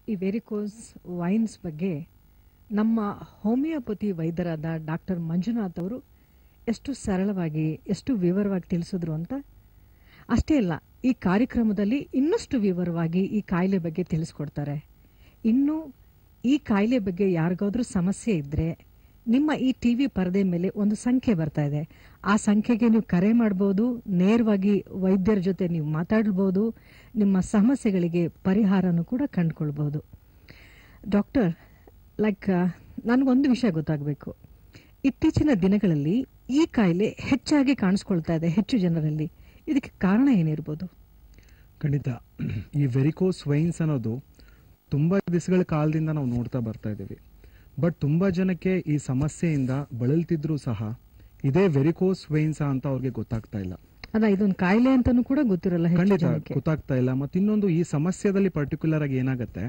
ಈ varicose wines ಬಗ್ಗೆ ನಮ್ಮ ಹೋಮಿಯೋಪತಿ ವೈದ್ಯರಾದ ಡಾಕ್ಟರ್ ಮಂಜುನಾಥ್ ಅವರು ಎಷ್ಟು ಸರಳವಾಗಿ ಎಷ್ಟು ವಿವರವಾಗಿ ತಿಳಿಸಿದ್ರು ಅಂತ ಅಷ್ಟೇ ಅಲ್ಲ ಈ ಕಾರ್ಯಕ್ರಮದಲ್ಲಿ ಇನ್ನಷ್ಟು ವಿವರವಾಗಿ ಈ ಕಾಯಿಲೆ ಬಗ್ಗೆ ತಿಳಿಸ್ಕೊಡ್ತಾರೆ ಇನ್ನು ಈ ಕಾಯಿಲೆ ಬಗ್ಗೆ ಯಾರಿಗಾದ್ರೂ ಸಮಸ್ಯೆ ಇದ್ರೆ ನಿಮ್ಮ ಈ ಟಿವಿ ಪರದೆ ಮೇಲೆ ಒಂದು ಸಂಖ್ಯೆ ಬರ್ತಾ ಇದೆ ಆ ಸಂಖ್ಯೆಗೆ ನೀವು ಕರೆ ಮಾಡ್ಬೋದು ನೇರವಾಗಿ ವೈದ್ಯರ ಜೊತೆ ನೀವು ಮಾತಾಡ್ಬೋದು ನಿಮ್ಮ ಸಮಸ್ಯೆಗಳಿಗೆ ಪರಿಹಾರನೂ ಕೂಡ ಕಂಡುಕೊಳ್ಬೋದು ಡಾಕ್ಟರ್ ಲೈಕ್ ನನಗೊಂದು ವಿಷಯ ಗೊತ್ತಾಗಬೇಕು ಇತ್ತೀಚಿನ ದಿನಗಳಲ್ಲಿ ಈ ಕಾಯಿಲೆ ಹೆಚ್ಚಾಗಿ ಕಾಣಿಸ್ಕೊಳ್ತಾ ಇದೆ ಹೆಚ್ಚು ಜನರಲ್ಲಿ ಇದಕ್ಕೆ ಕಾರಣ ಏನಿರ್ಬೋದು ಖಂಡಿತ ಈ ವೆರಿಕೋಸ್ ವೈನ್ಸ್ ಅನ್ನೋದು ತುಂಬ ದಿವಸಗಳ ಕಾಲದಿಂದ ನಾವು ನೋಡ್ತಾ ಬರ್ತಾ ಇದ್ದೀವಿ ಬಟ್ ತುಂಬ ಜನಕ್ಕೆ ಈ ಸಮಸ್ಯೆಯಿಂದ ಬಳಲ್ತಿದ್ರು ಸಹ ಇದೇ ವೆರಿಕೋಸ್ ವೈನ್ಸ್ ಅಂತ ಅವ್ರಿಗೆ ಗೊತ್ತಾಗ್ತಾ ಇಲ್ಲ ಅಲ್ಲ ಇದೊಂದು ಕಾಯಿಲೆ ಅಂತಾನೂ ಕೂಡ ಗೊತ್ತಿರಲ್ಲ ಹೆಚ್ಚು ಖಂಡಿತ ಜನಕ್ಕೆ ಗೊತ್ತಾಗ್ತಾ ಇಲ್ಲ ಮತ್ತೆ ಇನ್ನೊಂದು ಈ ಸಮಸ್ಯೆದಲ್ಲಿ ಪರ್ಟಿಕ್ಯುಲರ್ ಆಗಿ ಏನಾಗುತ್ತೆ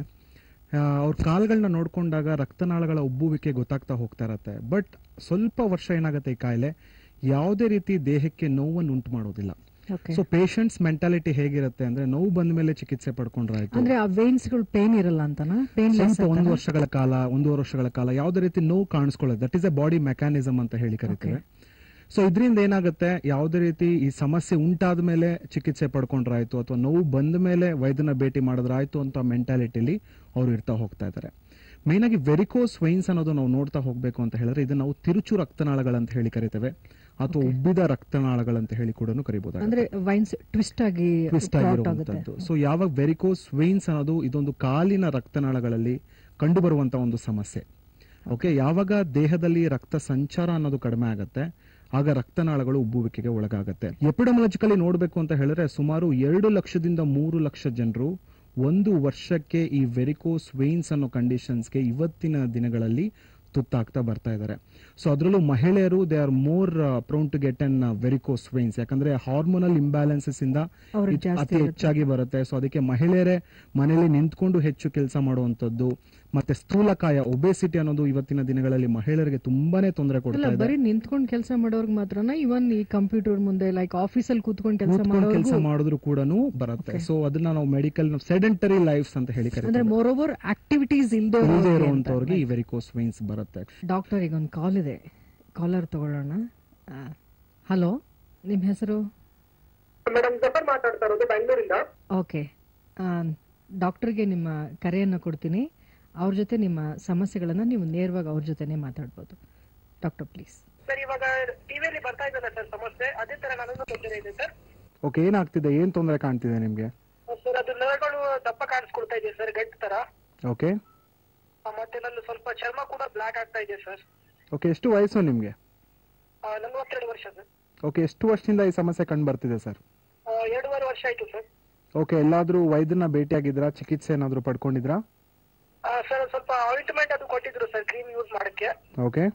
ಅವ್ರ ಕಾಲ್ಗಳನ್ನ ನೋಡ್ಕೊಂಡಾಗ ರಕ್ತನಾಳಗಳ ಉಬ್ಬುವಿಕೆ ಗೊತ್ತಾಗ್ತಾ ಹೋಗ್ತಾ ಇರತ್ತೆ ಬಟ್ ಸ್ವಲ್ಪ ವರ್ಷ ಏನಾಗುತ್ತೆ ಈ ಕಾಯಿಲೆ ಯಾವುದೇ ರೀತಿ ದೇಹಕ್ಕೆ ನೋವನ್ನು ಉಂಟು ಮಾಡೋದಿಲ್ಲ ಓಕೆ ಸೊ ಪೇಷಂಟ್ಸ್ ಮೆಂಟಾಲಿಟಿ ಹೇಗಿರುತ್ತೆ ಅಂದ್ರೆ ನೋವು ಬಂದ ಮೇಲೆ ಚಿಕಿತ್ಸೆ ಪಡ್ಕೊಂಡ್ರಾಯ್ತು ಅಂದ್ರೆ ಆ ವೇನ್ಸ್ ಗಳು ಪೇನ್ ಇರಲ್ಲ ಅಂತನಾ ಪೇನ್ ಸ್ವಲ್ಪ ಒಂದು ವರ್ಷಗಳ ಕಾಲ ಒಂದೂವರೆ ವರ್ಷಗಳ ಕಾಲ ಯಾವುದೇ ರೀತಿ ನೋವು ಕಾಣಿಸ್ಕೊಳ್ಳೋದು that is a body mechanism ಅಂತ ಹೇಳಿ ಕರಿತೇವೆ ಸೊ ಇದರಿಂದ ಏನಾಗುತ್ತೆ ಯಾವುದೇ ರೀತಿ ಈ ಸಮಸ್ಯೆ ಉಂಟಾದ ಮೇಲೆ ಚಿಕಿತ್ಸೆ ಪಡ್ಕೊಂಡ್ರಾಯ್ತು ಅಥವಾ ನೋವು ಬಂದ ಮೇಲೆ ವೈದ್ಯನ ಭೇಟಿ ಮಾಡಿದ್ರಾಯ್ತು ಅಂತ ಮೆಂಟಾಲಿಟಿಲಿ ಅವ್ರು ಇರ್ತಾ ಹೋಗ್ತಾ ಇದ್ದಾರೆ ಮೇನ್ ಆಗಿ ವೆರಿಕೋಸ್ ವೈನ್ಸ್ ಅನ್ನೋದು ನಾವು ನೋಡ್ತಾ ಹೋಗ್ಬೇಕು ಅಂತ ಹೇಳಿದ್ರೆ ಇದನ್ನ ನಾವು ತಿರುಚು ರಕ್ತನಾಳಗಳಂತ ಹೇಳಿ ಕರಿತೇವೆ ಅಥವಾ ಉಬ್ಬಿದ ರಕ್ತನಾಳಗಳಂತ ಹೇಳಿ ಕೂಡ ಕರಿಬಹುದು ಅಂದ್ರೆ ವೈನ್ಸ್ ಟ್ವಿಸ್ಟ್ ಆಗಿ ಟ್ವಿಸ್ಟ್ clot ಆಗುತ್ತೆ ಆಗಿರುವಂತದ್ದು ಸೊ ಯಾವಾಗ ವೆರಿಕೋಸ್ ವೇನ್ಸ್ ಅನ್ನೋದು ಇದೊಂದು ಕಾಲಿನ ರಕ್ತನಾಳಗಳಲ್ಲಿ ಕಂಡುಬರುವಂತ ಒಂದು ಸಮಸ್ಯೆ ಓಕೆ ಯಾವಾಗ ದೇಹದಲ್ಲಿ ರಕ್ತ ಸಂಚಾರ ಅನ್ನೋದು ಕಡಿಮೆ ಆಗುತ್ತೆ ಆಗ ರಕ್ತನಾಳಗಳು ಉಬ್ಬುವಿಕೆಗೆ ಒಳಗಾಗುತ್ತೆ ಎಪಿಡಮಾಲಜಿಕಲಿ ನೋಡಬೇಕು ಅಂತ ಹೇಳಿದ್ರೆ ಸುಮಾರು ಎರಡು ಲಕ್ಷದಿಂದ ಮೂರು ಲಕ್ಷ ಜನರು ಒಂದು ವರ್ಷಕ್ಕೆ ಈ ವೆರಿಕೋಸ್ ವೇನ್ಸ್ ಅನ್ನೋ ಕಂಡೀಷನ್ಸ್ಗೆ ಇವತ್ತಿನ ದಿನಗಳಲ್ಲಿ ತುತ್ತಾಗ್ತಾ ಬರ್ತಾ ಇದ್ದಾರೆ ಸೊ ಅದರಲ್ಲೂ ಮಹಿಳೆಯರು they are more prone to get an varicose veins ಯಾಕಂದ್ರೆ ಹಾರ್ಮೋನಲ್ ಇಂಬ್ಯಾಲೆನ್ಸಸ್ ಇಂದ ಅವ್ರಿಗೆ ಇದು ಜಾಸ್ತಿ ಅತಿ ಹೆಚ್ಚಾಗಿ ಬರುತ್ತೆ ಸೊ ಅದಕ್ಕೆ ಮಹಿಳೆಯರೇ ಮನೆಯಲ್ಲಿ ನಿಂತ್ಕೊಂಡು ಹೆಚ್ಚು ಕೆಲಸ ಮಾಡುವಂತದ್ದು ಮತ್ತೆ ಸ್ಥೂಲಕಾಯ ಒಬೆಸಿಟಿ ಅನ್ನೋದು ಇವತ್ತಿನ ದಿನಗಳಲ್ಲಿ ಮಹಿಳೆಯರಿಗೆ ತುಂಬಾನೇ ತೊಂದರೆ ಅಲ್ಲ ಕೊಡ್ತಾ ಇದೆ ಬರೀ ನಿಂತ್ಕೊಂಡು ಕೆಲಸ ಮಾಡೋರ್ಗ್ ಮಾತ್ರನ ಇವನ್ ಈ ಕಂಪ್ಯೂಟರ್ ಮುಂದೆ ಲೈಕ್ ಆಫೀಸಲ್ಲಿ ಕೂತ್ಕೊಂಡು ಕೆಲಸ ಕೂತ್ಕೊಂಡು ಕೆಲಸ ಮಾಡೋರ್ಗು ಮಾಡಿದ್ರು ಕೂಡ ಬರುತ್ತೆ ಸೊ ಅದನ್ನ ನಾವು ಮೆಡಿಕಲ್ ಸೆಡೆಂಟರಿ ಲೈಫ್ಸ್ ಅಂತ ಹೇಳಿ ಅಂದ್ರೆ ಕರಿತೀವಿ ಮೋರ್ ಓವರ್ ಆಕ್ಟಿವಿಟೀಸ್ ಇಲ್ದೇ ಇಲ್ಲದೆ ಇರುವಂತವ್ರಿಗೆ ಈ ವೆರಿಕೋಸ್ ವೈನ್ಸ್ ಬರುತ್ತೆ ಡಾಕ್ಟರ್ ಈಗ ಒಂದು ಕಾಲ್ ಇದೆ ಕಾಲರ್ ತಗೊಳ್ಳೋಣ ಹಲೋ ನಿಮ್ಮ ಹೆಸರು ಮೇಡಮ್ ಜಫರ್ ಮಾತಾಡ್ತಾ ಇರೋದು ಬೆಂಗಳೂರಿಂದ ಓಕೆ ಡಾಕ್ಟರ್ಗೆ ನಿಮ್ಮ ಕರೆಯನ್ನು ಕೊಡ್ತೀನಿ ಅವ್ರ ಜೊತೆ ನಿಮ್ಮ ಸಮಸ್ಯೆಗಳನ್ನ ನೀವು ನೇರವಾಗಿ ಅವ್ರ ಜೊತೆನೆ ಮಾತಾಡ್ಬೋದು ಡಾಕ್ಟರ್ ಪ್ಲೀಸ್ ಸರ್ ಇವಾಗ ಟಿವಿಯಲ್ಲಿ ಬರ್ತಾ ಇದೆಯಲ್ಲ ಸರ್ ಸಮಸ್ಯೆ ಅದೇ ತರ ನನಗೂ ತೊಂದರೆ ಇದೆ ಸರ್ ಓಕೆ ಏನಾಗ್ತಿದೆ ಏನ್ ತೊಂದರೆ ಕಾಣ್ತಿದೆ ನಿಮ್ಗೆ ಸರ್ ಅದು ನರಗಳು ದಪ್ಪ ಕಾಣಿಸ್ಕೊಳ್ತಾ ಇದೆ ಸರ್ ಗಂಟು ತರ ಓಕೆ ಆ, ಮತ್ತೆ ನನ್ನ ಸ್ವಲ್ಪ ಚರ್ಮ ಕೂಡ ಬ್ಲಾಕ್ ಆಗ್ತಾ ಇದೆ ಸರ್ ಓಕೆ ಎಷ್ಟು ವಯಸ್ಸು ನಿಮ್ಗೆ ಆ, ನಲವತ್ತೆರಡು ವರ್ಷ ಸರ್ ಓಕೆ ಎಷ್ಟು ವರ್ಷದಿಂದ ಈ ಸಮಸ್ಯೆ ಕಂಡು ಬರ್ತಿದೆ ಸರ್ ಆ, ಎರಡೂವರೆ ವರ್ಷ ಆಯ್ತು ಸರ್ ಓಕೆ ಎಲ್ಲಾದ್ರೂ ವೈದ್ಯನ ಭೇಟಿಯಾಗಿದ್ರಾ ಚಿಕಿತ್ಸೆ ಏನಾದ್ರೂ ಪಡ್ಕೊಂಡಿದ್ರಾ ಆ, ಸರ್ ಸ್ವಲ್ಪ ಆಯಿಂಟ್ಮೆಂಟ್ ಅದು ಕೊಟ್ಟಿದ್ರು ಸರ್ ಕ್ರೀಮ್ ಯೂಸ್ ಮಾಡಕ್ಕೆ ಓಕೆ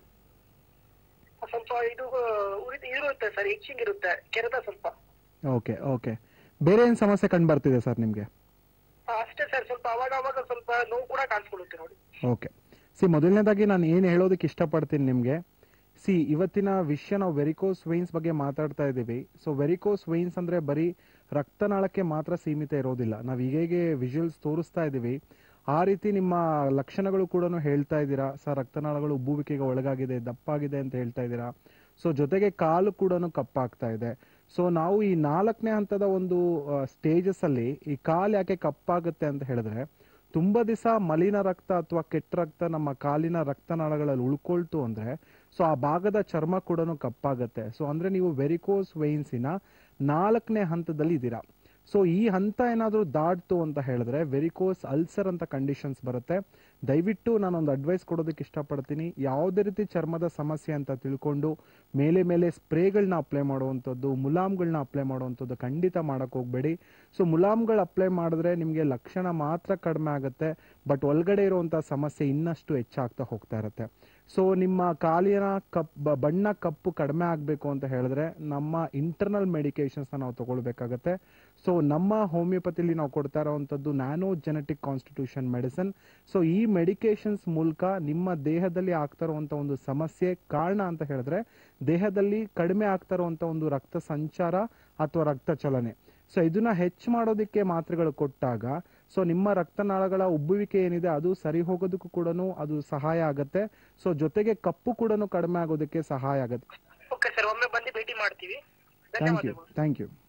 ಆ, ಸ್ವಲ್ಪ ಇದು ಆ, ಉರಿ- ಇರುತ್ತೆ ಸರ್ ಇಚ್ಚಿಂಗ್ ಇರುತ್ತೆ ಕೆರೆತ ಸ್ವಲ್ಪ ಓಕೆ ಓಕೆ ಬೇರೆ ಏನ್ ಸಮಸ್ಯೆ ಕಂಡು ಬರ್ತಿದೆ ಸರ್ ನಿಮ್ಗೆ ಆ, ಅಷ್ಟೇ ಸರ್ ಸ್ವಲ್ಪ ಅವಾಗ ಅವಾಗ ಸ್ವಲ್ಪ ನೋವು ಕೂಡ ಕಾಣಿಸ್ಕೊಳ್ಳುತ್ತೆ ನೋಡಿ ಓಕೆ ಸಿ ಮೊದಲನೇದಾಗಿ ನಾನು ಏನು ಹೇಳೋದಕ್ಕೆ ಇಷ್ಟಪಡ್ತೀನಿ ನಿಮಗೆ ಸಿ ಇವತ್ತಿನ ವಿಷಯ ನಾವು ವೆರಿಕೋಸ್ ವೈನ್ಸ್ ಬಗ್ಗೆ ಮಾತಾಡ್ತಾ ಇದ್ದೀವಿ ಸೊ ವೆರಿಕೋಸ್ ವೈನ್ಸ್ ಅಂದ್ರೆ ಬರೀ ರಕ್ತನಾಳಕ್ಕೆ ಮಾತ್ರ ಸೀಮಿತ ಇರೋದಿಲ್ಲ ನಾವು ಈಗ ಹೇಗೆ ವಿಜುವಲ್ಸ್ ತೋರಿಸ್ತಾ ಇದ್ದೀವಿ ಆ ರೀತಿ ನಿಮ್ಮ ಲಕ್ಷಣಗಳು ಕೂಡ ಹೇಳ್ತಾ ಇದ್ದೀರಾ ಸರ್ ರಕ್ತನಾಳಗಳು ಉಬ್ಬುವಿಕೆಗೆ ಒಳಗಾಗಿದೆ ದಪ್ಪಾಗಿದೆ ಅಂತ ಹೇಳ್ತಾ ಇದ್ದೀರಾ ಸೊ ಜೊತೆಗೆ ಕಾಲು ಕೂಡ ಕಪ್ಪಾಗ್ತಾ ಇದೆ ಸೊ ನಾವು ಈ ನಾಲ್ಕನೇ ಹಂತದ ಒಂದು ಸ್ಟೇಜಸ್ ಅಲ್ಲಿ ಈ ಕಾಲು ಯಾಕೆ ಕಪ್ಪಾಗುತ್ತೆ ಅಂತ ಹೇಳಿದ್ರೆ ತುಂಬಾ ದಿವಸ ಮಲಿನ ರಕ್ತ ಅಥವಾ ಕೆಟ್ಟ ರಕ್ತ ನಮ್ಮ ಕಾಲಿನ ರಕ್ತನಾಳಗಳಲ್ಲಿ ಉಳ್ಕೊಳ್ತು ಅಂದ್ರೆ ಸೊ ಆ ಭಾಗದ ಚರ್ಮ ಕೂಡ ಕಪ್ಪಾಗತ್ತೆ ಸೊ ಅಂದ್ರೆ ನೀವು ವೆರಿಕೋಸ್ ವೇನ್ಸಿನ ನಾಲ್ಕನೇ ಹಂತದಲ್ಲಿ ಇದ್ದೀರಾ ಸೊ ಈ ಹಂತ ಏನಾದರೂ ದಾಟ್ತು ಅಂತ ಹೇಳಿದ್ರೆ ವೆರಿಕೋಸ್ ಅಲ್ಸರ್ ಅಂತ ಕಂಡೀಷನ್ಸ್ ಬರುತ್ತೆ ದಯವಿಟ್ಟು ನಾನೊಂದು ಅಡ್ವೈಸ್ ಕೊಡೋದಕ್ಕೆ ಇಷ್ಟಪಡ್ತೀನಿ ಯಾವುದೇ ರೀತಿ ಚರ್ಮದ ಸಮಸ್ಯೆ ಅಂತ ತಿಳ್ಕೊಂಡು ಮೇಲೆ ಮೇಲೆ ಸ್ಪ್ರೇಗಳನ್ನ ಅಪ್ಲೈ ಮಾಡುವಂಥದ್ದು ಮುಲಾಮ್ಗಳನ್ನ ಅಪ್ಲೈ ಮಾಡುವಂಥದ್ದು ಖಂಡಿತ ಮಾಡಕ್ ಹೋಗ್ಬೇಡಿ ಸೊ ಮುಲಾಮ್ಗಳು ಅಪ್ಲೈ ಮಾಡಿದ್ರೆ ನಿಮಗೆ ಲಕ್ಷಣ ಮಾತ್ರ ಕಡಿಮೆ ಆಗುತ್ತೆ ಬಟ್ ಒಳಗಡೆ ಇರುವಂಥ ಸಮಸ್ಯೆ ಇನ್ನಷ್ಟು ಹೆಚ್ಚಾಗ್ತಾ ಹೋಗ್ತಾ ಇರುತ್ತೆ ಸೊ ನಿಮ್ಮ ಕಾಲಿನ ಕಪ್ ಬ- ಬಣ್ಣ ಕಪ್ಪು ಕಡಿಮೆ ಆಗಬೇಕು ಅಂತ ಹೇಳಿದ್ರೆ ನಮ್ಮ ಇಂಟರ್ನಲ್ ಮೆಡಿಕೇಶನ್ಸ್ನ ನಾವು ತಗೊಳ್ಬೇಕಾಗತ್ತೆ ಸೊ ನಮ್ಮ ಹೋಮಿಯೋಪತಿಲಿ ನಾವು ಕೊಡ್ತಾ ಇರೋವಂಥದ್ದು nano genetic constitution medicine so ಈ ಮೆಡಿಕೇಶನ್ಸ್ ಮೂಲಕ ನಿಮ್ಮ ದೇಹದಲ್ಲಿ ಆಗ್ತಾ ಇರುವಂಥ ಒಂದು ಸಮಸ್ಯೆ ಕಾರಣ ಅಂತ ಹೇಳಿದ್ರೆ ದೇಹದಲ್ಲಿ ಕಡಿಮೆ ಆಗ್ತಾ ಇರುವಂಥ ಒಂದು ರಕ್ತ ಸಂಚಾರ ಅಥವಾ ರಕ್ತ ಚಲನೆ ಸೊ ಇದನ್ನ ಹೆಚ್ಚು ಮಾಡೋದಕ್ಕೆ ಮಾತ್ರೆಗಳು ಕೊಟ್ಟಾಗ ಸೊ ನಿಮ್ಮ ರಕ್ತನಾಳಗಳ ಉಬ್ಬುವಿಕೆ ಏನಿದೆ ಅದು ಸರಿ ಹೋಗೋದಕ್ಕೂ ಕೂಡ ಅದು ಸಹಾಯ ಆಗುತ್ತೆ ಸೊ ಜೊತೆಗೆ ಕಪ್ಪು ಕೂಡ ಕಡಿಮೆ ಆಗೋದಕ್ಕೆ ಸಹಾಯ ಆಗುತ್ತೆ ಓಕೆ ಸರ್ ಒಮ್ಮೆ ಬಂದು ಭೇಟಿ ಮಾಡ್ತೀವಿ ಥ್ಯಾಂಕ್ ಯು ಧನ್ಯವಾದಗಳು ಥ್ಯಾಂಕ್ ಯು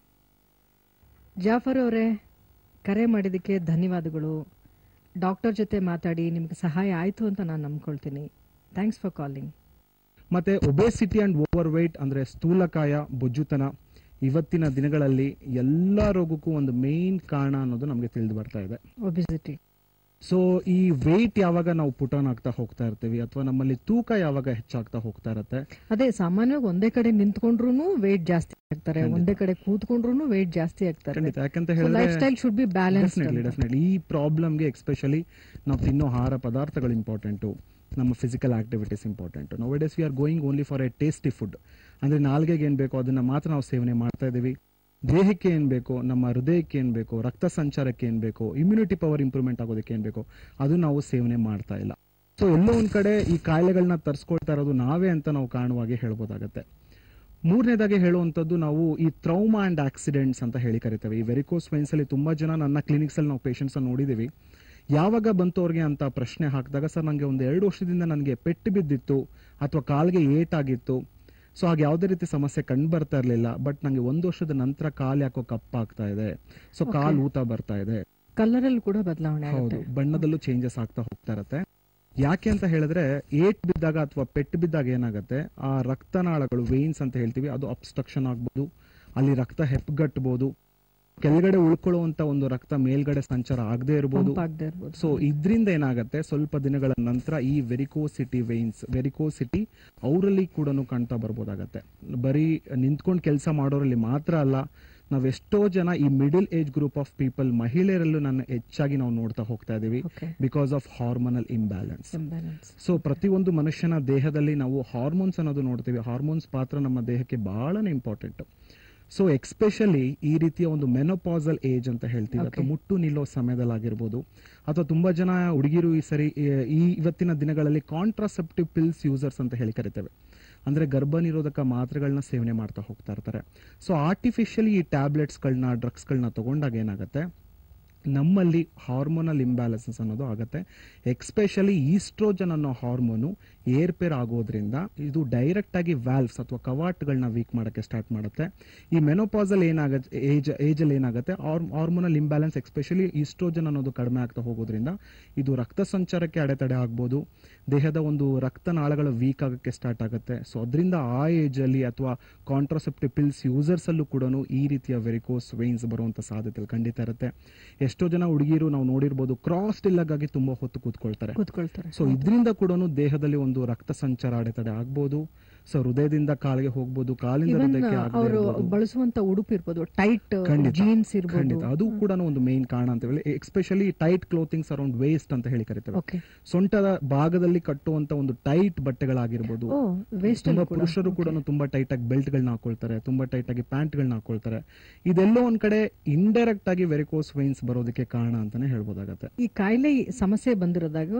ಜಾಫರ್ ಅವರೇ ಕರೆ ಮಾಡಿದ್ದಕ್ಕೆ ಧನ್ಯವಾದಗಳು ಡಾಕ್ಟರ್ ಜೊತೆ ಮಾತಾಡಿ ನಿಮ್ಗೆ ಸಹಾಯ ಆಯಿತು ಅಂತ ನಾನು ನಂಬ್ಕೊಳ್ತೀನಿ ಥ್ಯಾಂಕ್ಸ್ ಫಾರ್ ಕಾಲಿಂಗ್ ಮತ್ತೆ ಒಬೆಸಿಟಿ ಅಂಡ್ ಓವರ್ ವೆಯ್ಟ್ ಅಂದ್ರೆ ಸ್ಥೂಲಕಾಯ ಬೊಜ್ಜುತನ ಇವತ್ತಿನ ದಿನಗಳಲ್ಲಿ ಎಲ್ಲ ರೋಗಕ್ಕೂ ಒಂದು ಮೇನ್ ಕಾರಣ ಅನ್ನೋದು ನಮಗೆ ತಿಳಿದು ಬರ್ತಾ ಇದೆ ಒಬಿಸಿಟಿ ಸೊ ಈ ವೆಯ್ಟ್ ಯಾವಾಗ ನಾವು ಪುಟಾನ್ ಆಗ್ತಾ ಹೋಗ್ತಾ ಇರ್ತೀವಿ ಅಥವಾ ನಮ್ಮಲ್ಲಿ ತೂಕ ಯಾವಾಗ ಹೆಚ್ಚಾಗ್ತಾ ಹೋಗ್ತಾ ಇರತ್ತೆ ಅದೇ ಸಾಮಾನ್ಯವಾಗಿ ಒಂದೇ ಕಡೆ ನಿಂತ್ಕೊಂಡ್ರು ವೇಟ್ ಜಾಸ್ತಿ ಆಗ್ತಾರೆ ಖಂಡಿತ. ಒಂದೇ ಕಡೆ ಕೂತ್ಕೊಂಡ್ರು ವೇಟ್ ಜಾಸ್ತಿ ಆಗ್ತಾರೆ ಖಂಡಿತ ಯಾಕಂತ ಲೈಫ್ ಹೇಳಿದ್ರೆ style should be balance definitely definitely ಈ ಪ್ರಾಬ್ಲಮ್ಗೆ ಎಕ್ಸ್ಪೆಷಲಿ ನಾವು ತಿನ್ನೋ ಆಹಾರ ಪದಾರ್ಥಗಳು ಇಂಪಾರ್ಟೆಂಟು ನಮ್ಮ physical activities important nowadays we are going only for a tasty food ಅಂದ್ರೆ ನಾಲ್ಗೆಗೆ ಏನು ಬೇಕೋ ಅದನ್ನ ಮಾತ್ರ ನಾವು ಸೇವನೆ ಮಾಡ್ತಾ ಇದ್ದೀವಿ ದೇಹಕ್ಕೆ ಏನು ಬೇಕೋ ನಮ್ಮ ಹೃದಯಕ್ಕೆ ಏನು ಬೇಕೋ ರಕ್ತ ಸಂಚಾರಕ್ಕೆ ಏನು ಬೇಕೋ ಇಮ್ಯುನಿಟಿ ಪವರ್ ಇಂಪ್ರೂವ್ಮೆಂಟ್ ಆಗೋದಕ್ಕೆ ಏನು ಬೇಕೋ ಅದು ನಾವು ಸೇವನೆ ಮಾಡ್ತಾ ಇಲ್ಲ ಸೊ ಎಲ್ಲೋ ಒಂದ್ ಕಡೆ ಈ ಕಾಯಿಲೆಗಳನ್ನ ತರಿಸ್ಕೊಳ್ತಾ ಇರೋದು ನಾವೇ ಅಂತ ನಾವು ಕಾರಣವಾಗಿ ಹೇಳ್ಬೋದಾಗತ್ತೆ ಮೂರನೇದಾಗಿ ಹೇಳುವಂಥದ್ದು ನಾವು ಈ ಟ್ರೌಮಾ ಅಂಡ್ ಆಕ್ಸಿಡೆಂಟ್ಸ್ ಅಂತ ಹೇಳಿ ಕರಿತೇವೆ ಈ ವೆರಿಕೋಸ್ ವೈನ್ಸ್ ಅಲ್ಲಿ ತುಂಬಾ ಜನ ನನ್ನ ಕ್ಲಿನಿಕ್ಸ್ ಅಲ್ಲಿ ನಾವು ಪೇಷಂಟ್ಸ್ ನೋಡಿದೀವಿ ಯಾವಾಗ ಬಂತು ಅವ್ರಿಗೆ ಅಂತ ಪ್ರಶ್ನೆ ಹಾಕಿದಾಗ ಸರ್ ನನಗೆ ಒಂದು ಎರಡು ವರ್ಷದಿಂದ ನನಗೆ ಪೆಟ್ಟು ಬಿದ್ದಿತ್ತು ಅಥವಾ ಕಾಲ್ಗೆ ಏಟಾಗಿತ್ತು ಸೊ ಆಗ ಯಾವುದೇ ರೀತಿ ಸಮಸ್ಯೆ ಕಂಡು ಬರ್ತಾ ಇರಲಿಲ್ಲ ಬಟ್ ನಂಗೆ ಒಂದು ವರ್ಷದ ನಂತರ ಕಾಲ್ ಯಾಕೋ ಕಪ್ಪಾಗ್ತಾ ಇದೆ ಸೊ Okay. ಕಾಲ್ ಊತ ಬರ್ತಾ ಇದೆ ಕಲರಲ್ಲಿ ಕೂಡ ಬದಲಾವಣೆ ಹೌದು ಆಗುತ್ತೆ ಬಣ್ಣದಲ್ಲೂ ಚೇಂಜಸ್ ಆಗ್ತಾ ಹೋಗ್ತಾ ಇರತ್ತೆ ಯಾಕೆ ಅಂತ ಹೇಳಿದ್ರೆ ಏಟ್ ಬಿದ್ದಾಗ ಅಥವಾ ಪೆಟ್ಟು ಬಿದ್ದಾಗ ಏನಾಗುತ್ತೆ ಆ ರಕ್ತನಾಳಗಳು ವೇನ್ಸ್ ಅಂತ ಹೇಳ್ತೀವಿ ಅದು ಅಬ್ಸ್ಟ್ರಕ್ಷನ್ ಆಗ್ಬೋದು ಅಲ್ಲಿ ರಕ್ತ ಹೆಪ್ಪಗಟ್ಟಬಹುದು ಕೆಳಗಡೆ ಉಳ್ಕೊಳ್ಳುವಂತ ಒಂದು ರಕ್ತ ಮೇಲ್ಗಡೆ ಸಂಚಾರ ಆಗದೆ ಇರಬಹುದು ಪಂಪ್ ಆಗದೆ ಇರ್ಬೋದು ಸೊ ಇದರಿಂದ ಏನಾಗುತ್ತೆ ಸ್ವಲ್ಪ ದಿನಗಳ ನಂತರ ಈ ವೆರಿಕೋಸಿಟಿ ವೈನ್ಸ್ ವೆರಿಕೋಸಿಟಿ ಅವರಲ್ಲಿ ಕೂಡ ಕಾಣ್ತಾ ಬರ್ಬೋದಾಗತ್ತೆ ಬರೀ ನಿಂತ್ಕೊಂಡು ಕೆಲಸ ಮಾಡೋರಲ್ಲಿ ಮಾತ್ರ ಅಲ್ಲ ನಾವೆಷ್ಟೋ ಜನ ಈ middle age group of people ಮಹಿಳೆಯರಲ್ಲೂ ನಾನು ಹೆಚ್ಚಾಗಿ ನಾವು ನೋಡ್ತಾ ಹೋಗ್ತಾ ಇದೀವಿ okay because of hormonal imbalance imbalance so ಪ್ರತಿಯೊಂದು ಮನುಷ್ಯನ ದೇಹದಲ್ಲಿ ನಾವು ಹಾರ್ಮೋನ್ಸ್ ಅನ್ನೋದು ನೋಡ್ತೀವಿ ಹಾರ್ಮೋನ್ಸ್ ಪಾತ್ರ ನಮ್ಮ ದೇಹಕ್ಕೆ ಬಹಳನೇ ಇಂಪಾರ್ಟೆಂಟ್ ಸೊ ಎಕ್ಸ್ಪೆಷಲಿ ಈ ರೀತಿಯ ಒಂದು ಮೆನೋಪಾಸಲ್ ಏಜ್ ಅಂತ ಹೇಳ್ತೀವಿ ಅಥವಾ Okay. ಮುಟ್ಟು ನಿಲ್ಲೋ ಸಮಯದಲ್ಲಾಗಿರ್ಬೋದು ಅಥವಾ ತುಂಬಾ ಜನ ಹುಡುಗಿರು ಈ ಸರಿ ಈ- ಈ ಇವತ್ತಿನ ದಿನಗಳಲ್ಲಿ ಕಾಂಟ್ರಾಸೆಪ್ಟಿವ್ ಪಿಲ್ಸ್ ಯೂಸರ್ಸ್ ಅಂತ ಹೇಳಿ ಕರಿತೇವೆ ಅಂದ್ರೆ ಗರ್ಭ ನಿರೋಧಕ ಮಾತ್ರೆಗಳನ್ನ ಸೇವನೆ ಮಾಡ್ತಾ ಹೋಗ್ತಾ ಇರ್ತಾರೆ ಸೊ ಆರ್ಟಿಫಿಷಿಯಲಿ ಈ ಟ್ಯಾಬ್ಲೆಟ್ಸ್ಗಳನ್ನ ಡ್ರಗ್ಸ್ಗಳನ್ನ ತಗೊಂಡಾಗ ಏನಾಗುತ್ತೆ ನಮ್ಮಲ್ಲಿ ಹಾರ್ಮೋನಲ್ ಇಂಬ್ಯಾಲೆನ್ಸಸ್ ಅನ್ನೋದು ಆಗುತ್ತೆ ಎಕ್ಸ್ಪೆಷಲಿ ಈಸ್ಟ್ರೋಜನ್ ಅನ್ನೋ ಹಾರ್ಮೋನು ಏರ್ಪೇರ್ ಆಗೋದ್ರಿಂದ ಇದು ಡೈರೆಕ್ಟ್ ಆಗಿ ವ್ಯಾಲ್ವ್ಸ್ ಅಥವಾ ಕವಾಟ್ಗಳನ್ನ ವೀಕ್ ಮಾಡೋಕ್ಕೆ ಸ್ಟಾರ್ಟ್ ಮಾಡುತ್ತೆ ಈ ಮೆನೋಪಾಸಲ್ ಏನಾಗುತ್ತೆ ಏಜ್ ಏಜಲ್ಲಿ ಏನಾಗುತ್ತೆ ಹಾರ್ಮೋನಲ್ ಇಂಬ್ಯಾಲೆನ್ಸ್ ಎಕ್ಸ್ಪೆಷಲಿ ಈಸ್ಟ್ರೋಜನ್ ಅನ್ನೋದು ಕಡಿಮೆ ಆಗ್ತಾ ಹೋಗೋದ್ರಿಂದ ಇದು ರಕ್ತ ಸಂಚಾರಕ್ಕೆ ಅಡೆತಡೆ ಆಗ್ಬೋದು ದೇಹದ ಒಂದು ರಕ್ತನಾಳಗಳು ವೀಕ್ ಆಗೋಕ್ಕೆ ಸ್ಟಾರ್ಟ್ ಆಗುತ್ತೆ ಸೊ ಅದರಿಂದ ಆ ಏಜ್ ಅಲ್ಲಿ ಅಥವಾ ಕಾಂಟ್ರಾಸೆಪ್ಟಿವ್ ಪಿಲ್ಸ್ ಯೂಸರ್ಸ್ ಅಲ್ಲೂ ಕೂಡ ಈ ರೀತಿಯ ವೆರಿಕೋಸ್ ವೈನ್ಸ್ ಬರುವಂತ ಸಾಧ್ಯತೆ ಖಂಡಿತ ಇರುತ್ತೆ ಎಷ್ಟೋ ಜನ ಹುಡುಗಿರು ನಾವು ನೋಡಿರ್ಬೋದು ಕ್ರಾಸ್ ಡಿಲ್ಲಾಗಿ ತುಂಬಾ ಹೊತ್ತು ಕೂತ್ಕೊಳ್ತಾರೆ ಕೂತ್ಕೊಳ್ತಾರೆ ಸೊ ಇದರಿಂದ ಕೂಡ ದೇಹದಲ್ಲಿ ಒಂದು ರಕ್ತ ಸಂಚಾರ ಅಡೆತಡೆ ಆಗ್ಬೋದು ಸೊ ಹೃದಯದಿಂದ ಕಾಲಿಗೆ ಹೋಗ್ಬೋದು ಕಾಲಿಂದ ಇವನ್ ಹೃದಯಕ್ಕೆ ಆಗದೆ ಅವರು ಇರ್ಬೋದು. ಬಳಸುವಂತ ಉಡುಪು ಇರ್ಬೋದು ಟೈಟ್ ಖಂಡಿತ. ಜೀನ್ಸ್ ಇರ್ಬೋದು ಖಂಡಿತ ಅದು ಕೂಡ ಒಂದು ಮೇನ್ ಕಾರಣ ಅಂತ ಹೇಳಿ especially tight clothings around waist ಅಂತ ಹೇಳಿ ಕರಿತೇವೆ ಓಕೆ ಸೊಂಟದ ಭಾಗದಲ್ಲಿ ಕಟ್ಟುವಂತ ಒಂದು ಟೈಟ್ ಬಟ್ಟೆಗಳಾಗಿರ್ಬೋದು ಓ ವೇಸ್ಟ್ ತುಂಬಾ ಪುರುಷರು ಕೂಡ ತುಂಬಾ ಟೈಟ್ ಆಗಿ ಬೆಲ್ಟ್ ಗಳನ್ನ ಹಾಕೊಳ್ತಾರೆ ತುಂಬಾ ಟೈಟ್ ಆಗಿ ಪ್ಯಾಂಟ್ ಗಳನ್ನ ಹಾಕೊಳ್ತಾರೆ ಇದೆಲ್ಲೋ ಒಂದ್ ಕಡೆ ಇಂಡೈರೆಕ್ಟ್ ಆಗಿ ವೆರಿಕೋಸ್ ವೈನ್ಸ್ ಬರೋದಕ್ಕೆ ಕಾರಣ ಅಂತಾನೆ ಹೇಳ್ಬೋದಾಗತ್ತೆ ಈ ಕಾಯಿಲೆ ಸಮಸ್ಯೆ ಬಂದಿರೋದಾಗ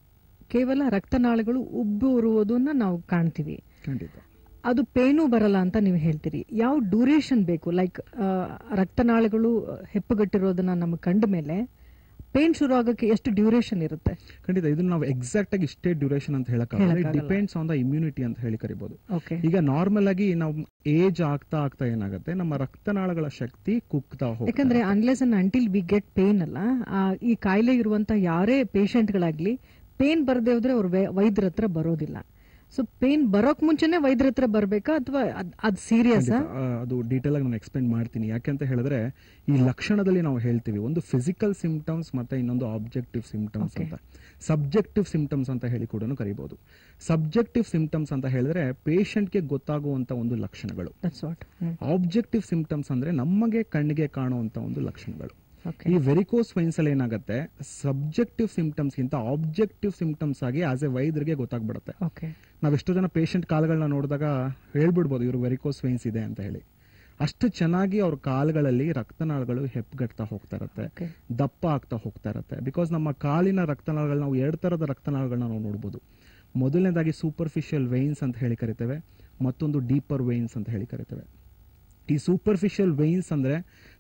ಕೇವಲ ರಕ್ತನಾಳಗಳು ಉಬ್ಬು ಉರುವುದನ್ನ ನಾವು ಕಾಣ್ತೀವಿ ಖಂಡಿತ ಅದು ಪೇನು ಬರಲ್ಲ ಅಂತ ನೀವು ಹೇಳ್ತೀರಿ ಯಾವ ಡ್ಯೂರೇಷನ್ ಬೇಕು ಲೈಕ್ ರಕ್ತನಾಳಗಳು ಹೆಪ್ಪುಗಟ್ಟಿರೋದನ್ನ ನಮಗೆ ಕಂಡ ಮೇಲೆ ಪೇನ್ ಶುರು ಆಗೋಕ್ಕೆ ಎಷ್ಟು ಡ್ಯೂರೇಷನ್ ಇರುತ್ತೆ ಖಂಡಿತ ಇದನ್ನ ನಾವು ಎಕ್ಸಾಕ್ಟ್ ಆಗಿ ಇಷ್ಟೇ ಡ್ಯೂರೇಷನ್ ಅಂತ ಹೇಳಕ್ಕಾಗಲ್ಲ ಇಟ್ ಹೇಳಕ್ಕಾಗಲ್ಲ. ಡಿಪೆಂಡ್ಸ್ ಆನ್ ದ ಇಮ್ಯುನಿಟಿ ಅಂತ ಹೇಳಿ ಕರಿಬಹುದು ಓಕೆ ಈಗ ನಾರ್ಮಲ್ ಆಗಿ ನಾವು ಏಜ್ ಆಗ್ತಾ ಆಗ್ತಾ ಏನಾಗುತ್ತೆ ನಮ್ಮ ರಕ್ತನಾಳಗಳ ಶಕ್ತಿ ಕುಗ್ತಾ ಹೋಗುತ್ತೆ ಯಾಕಂದ್ರೆ unless and until we get pain ಅಲ್ಲ ಆ, ಈ ಕಾಯಿಲೆ ಇರುವಂತ ಯಾರೇ ಪೇಷಂಟ್ಗಳಾಗ್ಲಿ ಪೇನ್ ಬರದೇ ಹೋದ್ರೆ ಅವ್ರು ವೈ- ವೈದ್ಯರ ಹತ್ರ ಬರೋದಿಲ್ಲ ಸೊ ಪೇನ್ ಬರೋಕ್ ಮುಂಚೆನೆ ವೈದ್ಯರ ಹತ್ರ ಬರ್ಬೇಕಾ ಅಥವಾ ಅದ್ ಸೀರಿಯಸ್ ಖಂಡಿತ. ಆ, ಅದು ಡೀಟೇಲ್ ಆಗಿ ನಾನು ಎಕ್ಸ್ಪ್ಲೇನ್ ಮಾಡ್ತೀನಿ ಯಾಕೆಂತ ಹೇಳಿದ್ರೆ ಈ ಲಕ್ಷಣದಲ್ಲಿ ನಾವು ಹೇಳ್ತೀವಿ ಒಂದು ಫಿಸಿಕಲ್ ಸಿಂಪ್ಟಮ್ಸ್ ಮತ್ತೆ ಇನ್ನೊಂದು ಆಬ್ಜೆಕ್ಟಿವ್ ಸಿಂಪ್ಟಮ್ಸ್ Okay. ಅಂತ ಸಬ್ಜೆಕ್ಟಿವ್ ಸಿಂಪ್ಟಮ್ಸ್ ಅಂತ ಹೇಳಿ ಕೂಡ ಕರಿಬಹುದು ಸಬ್ಜೆಕ್ಟಿವ್ ಸಿಂಪ್ಟಮ್ಸ್ ಅಂತ ಹೇಳಿದ್ರೆ ಪೇಷಂಟ್ಗೆ ಗೊತ್ತಾಗುವಂತ ಒಂದು ಲಕ್ಷಣಗಳು ದಟ್ಸ್ ವಾಟ್ ಆಬ್ಜೆಕ್ಟಿವ್ ಸಿಂಪ್ಟಮ್ಸ್ ಅಂದ್ರೆ ನಮಗೆ ಕಣ್ಣಿಗೆ ಕಾಣುವಂತ ಒಂದು ಲಕ್ಷಣಗಳು ಓಕೆ ಈ ವೆರಿಕೋಸ್ ವೈನ್ಸ್ ಅಲ್ಲಿ ಏನಾಗುತ್ತೆ ಸಬ್ಜೆಕ್ಟಿವ್ ಸಿಂಪ್ಟಮ್ಸ್ ಗಿಂತ ಆಬ್ಜೆಕ್ಟಿವ್ ಸಿಂಪ್ಟಮ್ಸ್ ಆಗಿ ಆಸ್ ಎ ವೈದ್ಯರಿಗೆ ಗೊತ್ತಾಗ್ಬಿಡುತ್ತೆ ಓಕೆ ನಾವೆಷ್ಟೋ ಜನ ಪೇಷಂಟ್ ಕಾಲುಗಳನ್ನ ನೋಡಿದಾಗ ಹೇಳ್ಬಿಡ್ಬೋದು ಇವರು ವೆರಿಕೋಸ್ ವೈನ್ಸ್ ಇದೆ ಅಂತ ಹೇಳಿ ಅಷ್ಟು ಚೆನ್ನಾಗಿ ಅವ್ರ ಕಾಲುಗಳಲ್ಲಿ ರಕ್ತನಾಳಗಳು ಹೆಪ್ಪಗಟ್ತಾ ಹೋಗ್ತಾ ಇರತ್ತೆ ಓಕೆ ದಪ್ಪ ಆಗ್ತಾ ಹೋಗ್ತಾ ಇರತ್ತೆ ಬಿಕಾಸ್ ನಮ್ಮ ಕಾಲಿನ ರಕ್ತನಾಳಗಳು ನಾವು ಎರಡು ತರದ ರಕ್ತನಾಳಗಳನ್ನ ನಾವು ನೋಡ್ಬೋದು ಮೊದಲನೇದಾಗಿ ಸೂಪರ್ಫಿಷಿಯಲ್ ವೈನ್ಸ್ ಅಂತ ಹೇಳಿ ಕರಿತೇವೆ ಮತ್ತೊಂದು ಡೀಪರ್ ವೈನ್ಸ್ ಅಂತ ಹೇಳಿ ಕರಿತೇವೆ ಈ ಸೂಪರ್ಫಿಷಿಯಲ್ ವೈನ್ಸ್ ಅಂದ್ರೆ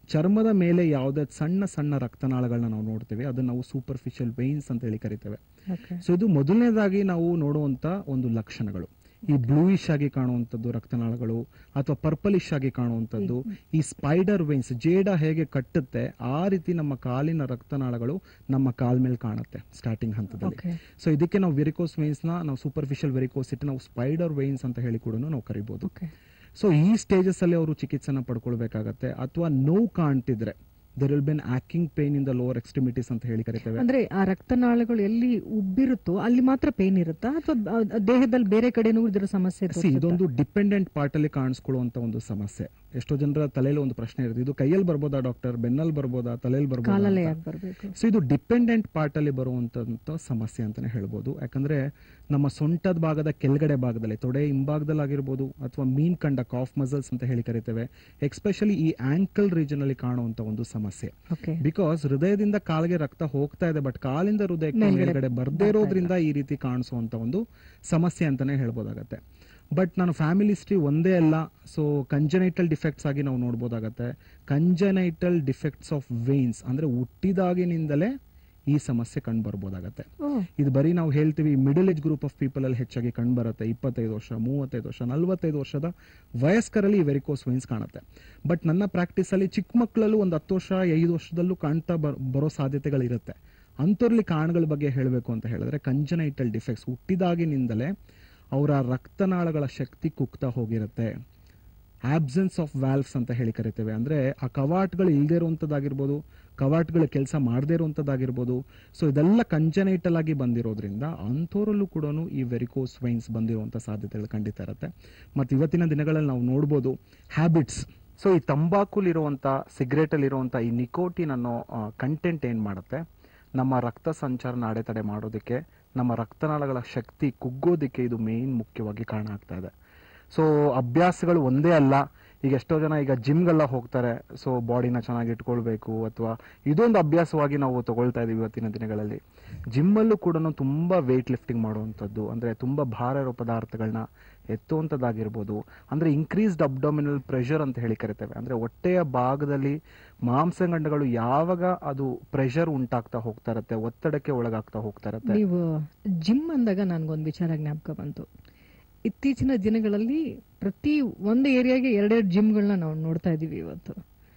ಚರ್ಮದ ಮೇಲೆ ಯಾವುದೇ ಸಣ್ಣ ಸಣ್ಣ ರಕ್ತನಾಳಗಳನ್ನ ನಾವು ನೋಡ್ತೇವೆ ಅದನ್ನ ನಾವು ಸೂಪರ್ಫಿಷಿಯಲ್ ವೈನ್ಸ್ ಅಂತ ಹೇಳಿ ಕರಿತೇವೆ ಓಕೆ ಸೊ ಇದು ಮೊದಲನೇದಾಗಿ ನಾವು ನೋಡುವಂತ ಒಂದು ಲಕ್ಷಣಗಳು ಈ ಬ್ಲೂಯಿಶ್ ಆಗಿ ಕಾಣುವಂಥದ್ದು ರಕ್ತನಾಳಗಳು ಅಥವಾ ಪರ್ಪಲಿಶ್ ಆಗಿ ಕಾಣುವಂಥದ್ದು ಈ ಸ್ಪೈಡರ್ ವೈನ್ಸ್ ಜೇಡ ಹೇಗೆ ಕಟ್ಟುತ್ತೆ ಆ ರೀತಿ ನಮ್ಮ ಕಾಲಿನ ರಕ್ತನಾಳಗಳು ನಮ್ಮ ಕಾಲ್ ಮೇಲೆ ಕಾಣುತ್ತೆ ಸ್ಟಾರ್ಟಿಂಗ್ ಹಂತದಲ್ಲಿ ಓಕೆ ಸೊ ಇದಕ್ಕೆ ನಾವು ವೆರಿಕೋಸ್ ವೈನ್ಸ್ ನ ನಾವು ಸೂಪರ್ಫಿಷಿಯಲ್ ವೆರಿಕೋಸ್ ಇಟ್ಟು ನಾವು ಸ್ಪೈಡರ್ ವೈನ್ಸ್ ಅಂತ ಹೇಳಿ ಕೂಡ ನಾವು ಕರಿಬಹುದು ಓಕೆ ಸೊ ಈ ಸ್ಟೇಜಸ್ ಅಲ್ಲಿ ಅವರು ಚಿಕಿತ್ಸೆನ ಪಡ್ಕೊಳ್ಬೇಕಾಗತ್ತೆ ಅಥವಾ ನೋವು ಕಾಣ್ತಿದ್ರೆ there will be an aching pain in the lower extremities ಅಂತ ಹೇಳಿ ಕರಿತೇವೆ ಅಂದ್ರೆ ಆ ರಕ್ತನಾಳಗಳು ಎಲ್ಲಿ ಉಬ್ಬಿರುತ್ತೋ ಅಲ್ಲಿ ಮಾತ್ರ ಪೇನ್ ಇರುತ್ತಾ ಅಥವಾ ದೇಹದಲ್ಲಿ ಬೇರೆ ಕಡೆನೂ ಇದರ ಸಮಸ್ಯೆ ಸಿ ತೋರ್ಸುತ್ತಾ? ಇದೊಂದು ಡಿಪೆಂಡೆಂಟ್ ಪಾರ್ಟ್ ಅಲ್ಲಿ ಕಾಣಿಸ್ಕೊಳ್ಳುವಂತ ಒಂದು ಸಮಸ್ಯೆ ಎಷ್ಟೋ ಜನರ ತಲೆಯಲ್ಲಿ ಒಂದು ಪ್ರಶ್ನೆ ಇರುತ್ತೆ ಇದು ಕೈಯಲ್ಲಿ ಬರ್ಬೋದಾ ಡಾಕ್ಟರ್ ಬೆನ್ನಲ್ಲಿ ಬರ್ಬೋದಾ ತಲೆಯಲ್ಲಿ ಕಾಲಲ್ಲೇ ಬರ್ಬೋದಾ ಯಾಕೆ ಬರ್ಬೇಕು ಸೊ ಇದು ಡಿಪೆಂಡೆಂಟ್ ಪಾರ್ಟ್ ಅಲ್ಲಿ ಬರುವಂತ ಸಮಸ್ಯೆ ಅಂತಾನೆ ಹೇಳ್ಬೋದು ಯಾಕಂದ್ರೆ ನಮ್ಮ ಸೊಂಟದ ಭಾಗದ ಕೆಳಗಡೆ ಭಾಗದಲ್ಲಿ ತೊಡೆ ಹಿಂಭಾಗದಲ್ಲಿ ಆಗಿರ್ಬೋದು ಅಥವಾ ಮೀನ್ ಕಂಡ ಕಾಫ್ ಮಸಲ್ಸ್ ಅಂತ ಹೇಳಿ ಕರಿತೇವೆ ಎಕ್ಸ್ಪೆಷಲಿ ಈ ಆಂಕಲ್ ರೀಜನ್ ಅಲ್ಲಿ ಕಾಣುವಂತ ಒಂದು ಸಮಸ್ಯೆ ಓಕೆ ಬಿಕಾಸ್ ಹೃದಯದಿಂದ ಕಾಲಿಗೆ ರಕ್ತ ಹೋಗ್ತಾ ಇದೆ ಬಟ್ ಕಾಲಿಂದ ಹೃದಯಕ್ಕೆ ಮೇಲ್ಗಡೆ ಮೇಲ್ಗಡೆ ಬರ್ದೇ ಇರೋದ್ರಿಂದ ಈ ರೀತಿ ಕಾಣಿಸುವಂತ ಒಂದು ಸಮಸ್ಯೆ ಅಂತಾನೆ ಹೇಳ್ಬೋದಾಗತ್ತೆ ಬಟ್ ನಾನು ಫ್ಯಾಮಿಲಿ ಹಿಸ್ಟ್ರಿ ಒಂದೇ ಅಲ್ಲ ಸೊ ಕಂಜನೈಟಲ್ ಡಿಫೆಕ್ಟ್ಸ್ ಆಗಿ ನಾವು ನೋಡ್ಬೋದಾಗತ್ತೆ ಕಂಜನೈಟಲ್ ಡಿಫೆಕ್ಟ್ಸ್ ಆಫ್ ವೇನ್ಸ್ ಅಂದ್ರೆ ಹುಟ್ಟಿದಾಗಿನಿಂದಲೇ ಈ ಸಮಸ್ಯೆ ಕಂಡು ಬರ್ಬೋದಾಗತ್ತೆ ಓ ಇದು ಬರೀ ನಾವು ಹೇಳ್ತೀವಿ middle age group of people ಅಲ್ಲಿ ಹೆಚ್ಚಾಗಿ ಕಂಡು ಬರುತ್ತೆ ಇಪ್ಪತ್ತೈದು ವರ್ಷ ಮೂವತ್ತೈದು ವರ್ಷ ನಲವತ್ತೈದು ವರ್ಷದ ವಯಸ್ಕರಲ್ಲಿ ವೆರಿಕೋಸ್ ವೈನ್ಸ್ ಕಾಣುತ್ತೆ ಬಟ್ ನನ್ನ ಪ್ರಾಕ್ಟೀಸ್ ಅಲ್ಲಿ ಚಿಕ್ಕ ಮಕ್ಕಳಲ್ಲೂ ಒಂದು ಹತ್ತು ವರ್ಷ ಐದು ವರ್ಷದಲ್ಲೂ ಕಾಣ್ತಾ ಬರ್- ಬರೋ ಸಾಧ್ಯತೆಗಳಿರುತ್ತೆ ಅಂಥವ್ರಲ್ಲಿ ಕಾರಣಗಳ ಬಗ್ಗೆ ಹೇಳಬೇಕು ಅಂತ ಹೇಳಿದ್ರೆ ಕಂಜನೈಟಲ್ ಡಿಫೆಕ್ಟ್ಸ್ ಹುಟ್ಟಿದಾಗಿನಿಂದಲೇ ಅವರ ರಕ್ತನಾಳಗಳ ಶಕ್ತಿ ಕುಗ್ತಾ ಹೋಗಿರುತ್ತೆ ಆಬ್ಸೆನ್ಸ್ ಆಫ್ ವ್ಯಾಲ್ವ್ಸ್ ಅಂತ ಹೇಳಿ ಕರಿತೇವೆ ಅಂದ್ರೆ ಆ ಕವಾಟ್ಗಳು ಇಲ್ಲದೆ ಇರುವಂತದ್ದಾಗಿರ್ಬೋದು ಕವಾಟ್ಗಳ ಕೆಲಸ ಮಾಡದೇ ಇರುವಂತದ್ದಾಗಿರ್ಬೋದು ಸೊ ಇದೆಲ್ಲ ಕಂಜನೈಟಲ್ ಆಗಿ ಬಂದಿರೋದ್ರಿಂದ ಅಂಥವರಲ್ಲೂ ಕೂಡ ಈ ವೆರಿಕೋಸ್ ವೈನ್ಸ್ ಬಂದಿರುವಂತ ಸಾಧ್ಯತೆಗಳು ಖಂಡಿತ ಇರುತ್ತೆ ಮತ್ತೆ ಇವತ್ತಿನ ದಿನಗಳಲ್ಲಿ ನಾವು ನೋಡ್ಬೋದು ಹ್ಯಾಬಿಟ್ಸ್ ಸೊ ಈ ತಂಬಾಕುಲಿರುವಂತ ಸಿಗರೇಟ್ ಅಲ್ಲಿ ಇರುವಂತ ಈ ನಿಕೋಟಿನ್ ಅನ್ನೋ ಕಂಟೆಂಟ್ ಏನ್ ಮಾಡುತ್ತೆ ನಮ್ಮ ರಕ್ತ ಸಂಚಾರನ ಅಡೆತಡೆ ಮಾಡೋದಕ್ಕೆ ನಮ್ಮ ರಕ್ತನಾಳಗಳ ಶಕ್ತಿ ಕುಗ್ಗೋದಕ್ಕೆ ಇದು ಮೇನ್ ಮುಖ್ಯವಾಗಿ ಕಾರಣ ಆಗ್ತಾ ಇದೆ ಸೊ ಅಭ್ಯಾಸಗಳು ಒಂದೇ ಅಲ್ಲ ಈಗ ಎಷ್ಟೋ ಜನ ಈಗ ಜಿಮ್ಗೆಲ್ಲ ಹೋಗ್ತಾರೆ ಸೊ ಬಾಡಿನ ಚೆನ್ನಾಗಿ ಇಟ್ಕೊಳ್ಬೇಕು ಅಥವಾ ಇದೊಂದು ಅಭ್ಯಾಸವಾಗಿ ನಾವು ತಗೊಳ್ತಾ ಇದೀವಿ ಇವತ್ತಿನ ದಿನಗಳಲ್ಲಿ ಜಿಮ್ಮಲ್ಲೂ ಕೂಡ ತುಂಬಾ ವೆಯ್ಟ್ ಲಿಫ್ಟಿಂಗ್ ಮಾಡುವಂಥದ್ದು ಅಂದ್ರೆ ತುಂಬಾ ಭಾರ ಇರೋ ಪದಾರ್ಥಗಳನ್ನ ಎತ್ತುವಂಥದ್ದಾಗಿರ್ಬೋದು ಅಂದ್ರೆ ಇನ್ಕ್ರೀಸ್ಡ್ ಅಬ್ಡಾಮಿನಲ್ ಪ್ರೆಷರ್ ಅಂತ ಹೇಳಿ ಕರಿತೇವೆ ಅಂದ್ರೆ ಹೊಟ್ಟೆಯ ಭಾಗದಲ್ಲಿ ಮಾಂಸಖಂಡಗಳು ಯಾವಾಗ ಅದು ಪ್ರೆಷರ್ ಉಂಟಾಗ್ತಾ ಹೋಗ್ತಾ ಇರತ್ತೆ ಒತ್ತಡಕ್ಕೆ ಒಳಗಾಗ್ತಾ ಹೋಗ್ತಾ ಇರತ್ತೆ ನೀವು ಜಿಮ್ ಅಂದಾಗ ನನ್ಗೊಂದು ವಿಚಾರ ಜ್ಞಾಪಕ ಬಂತು ಇತ್ತೀಚಿನ ದಿನಗಳಲ್ಲಿ ಪ್ರತಿ ಒಂದು ಏರಿಯಾಗೆ ಎರಡೆರಡು ಜಿಮ್ಗಳನ್ನ ನಾವು ನೋಡ್ತಾ ಇದ್ದೀವಿ ಇವತ್ತು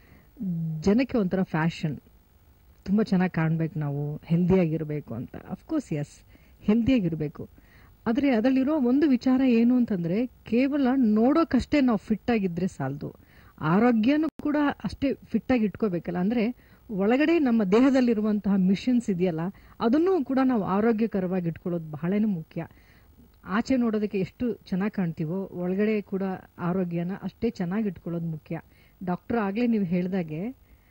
ಜನಕ್ಕೆ ಒಂಥರ ಫ್ಯಾಷನ್ ತುಂಬ ಚೆನ್ನಾಗಿ ಕಾಣ್ಬೇಕು ನಾವು ಹೆಲ್ದಿಯಾಗಿರಬೇಕು ಅಂತ ಅಫ್ಕೋರ್ಸ್ ಎಸ್ ಹೆಲ್ದಿಯಾಗಿರಬೇಕು ಆದರೆ ಅದರಲ್ಲಿರೋ ಒಂದು ವಿಚಾರ ಏನು ಅಂತಂದ್ರೆ ಕೇವಲ ನೋಡೋಕಷ್ಟೇ ನಾವು ಫಿಟ್ ಆಗಿದ್ರೆ ಸಾಲದು ಆರೋಗ್ಯನೂ ಕೂಡ ಅಷ್ಟೇ ಫಿಟ್ ಆಗಿ ಇಟ್ಕೋಬೇಕಲ್ಲ ಅಂದ್ರೆ ಒಳಗಡೆ ನಮ್ಮ ದೇಹದಲ್ಲಿರುವಂತಹ ಮಿಷನ್ಸ್ ಇದೆಯಲ್ಲ ಅದನ್ನು ಕೂಡ ನಾವು ಆರೋಗ್ಯಕರವಾಗಿ ಇಟ್ಕೊಳ್ಳೋದು ಬಹಳನೇ ಮುಖ್ಯ ಆಚೆ ನೋಡೋದಕ್ಕೆ ಎಷ್ಟು ಚೆನ್ನಾಗಿ ಕಾಣ್ತೀವೋ ಒಳಗಡೆ ಕೂಡ ಆರೋಗ್ಯನ ಅಷ್ಟೇ ಚೆನ್ನಾಗಿ ಇಟ್ಕೊಳ್ಳೋದು ಮುಖ್ಯ ಡಾಕ್ಟರ್ ಆಗ್ಲೇ ನೀವು ಹೇಳ್ದಾಗೆ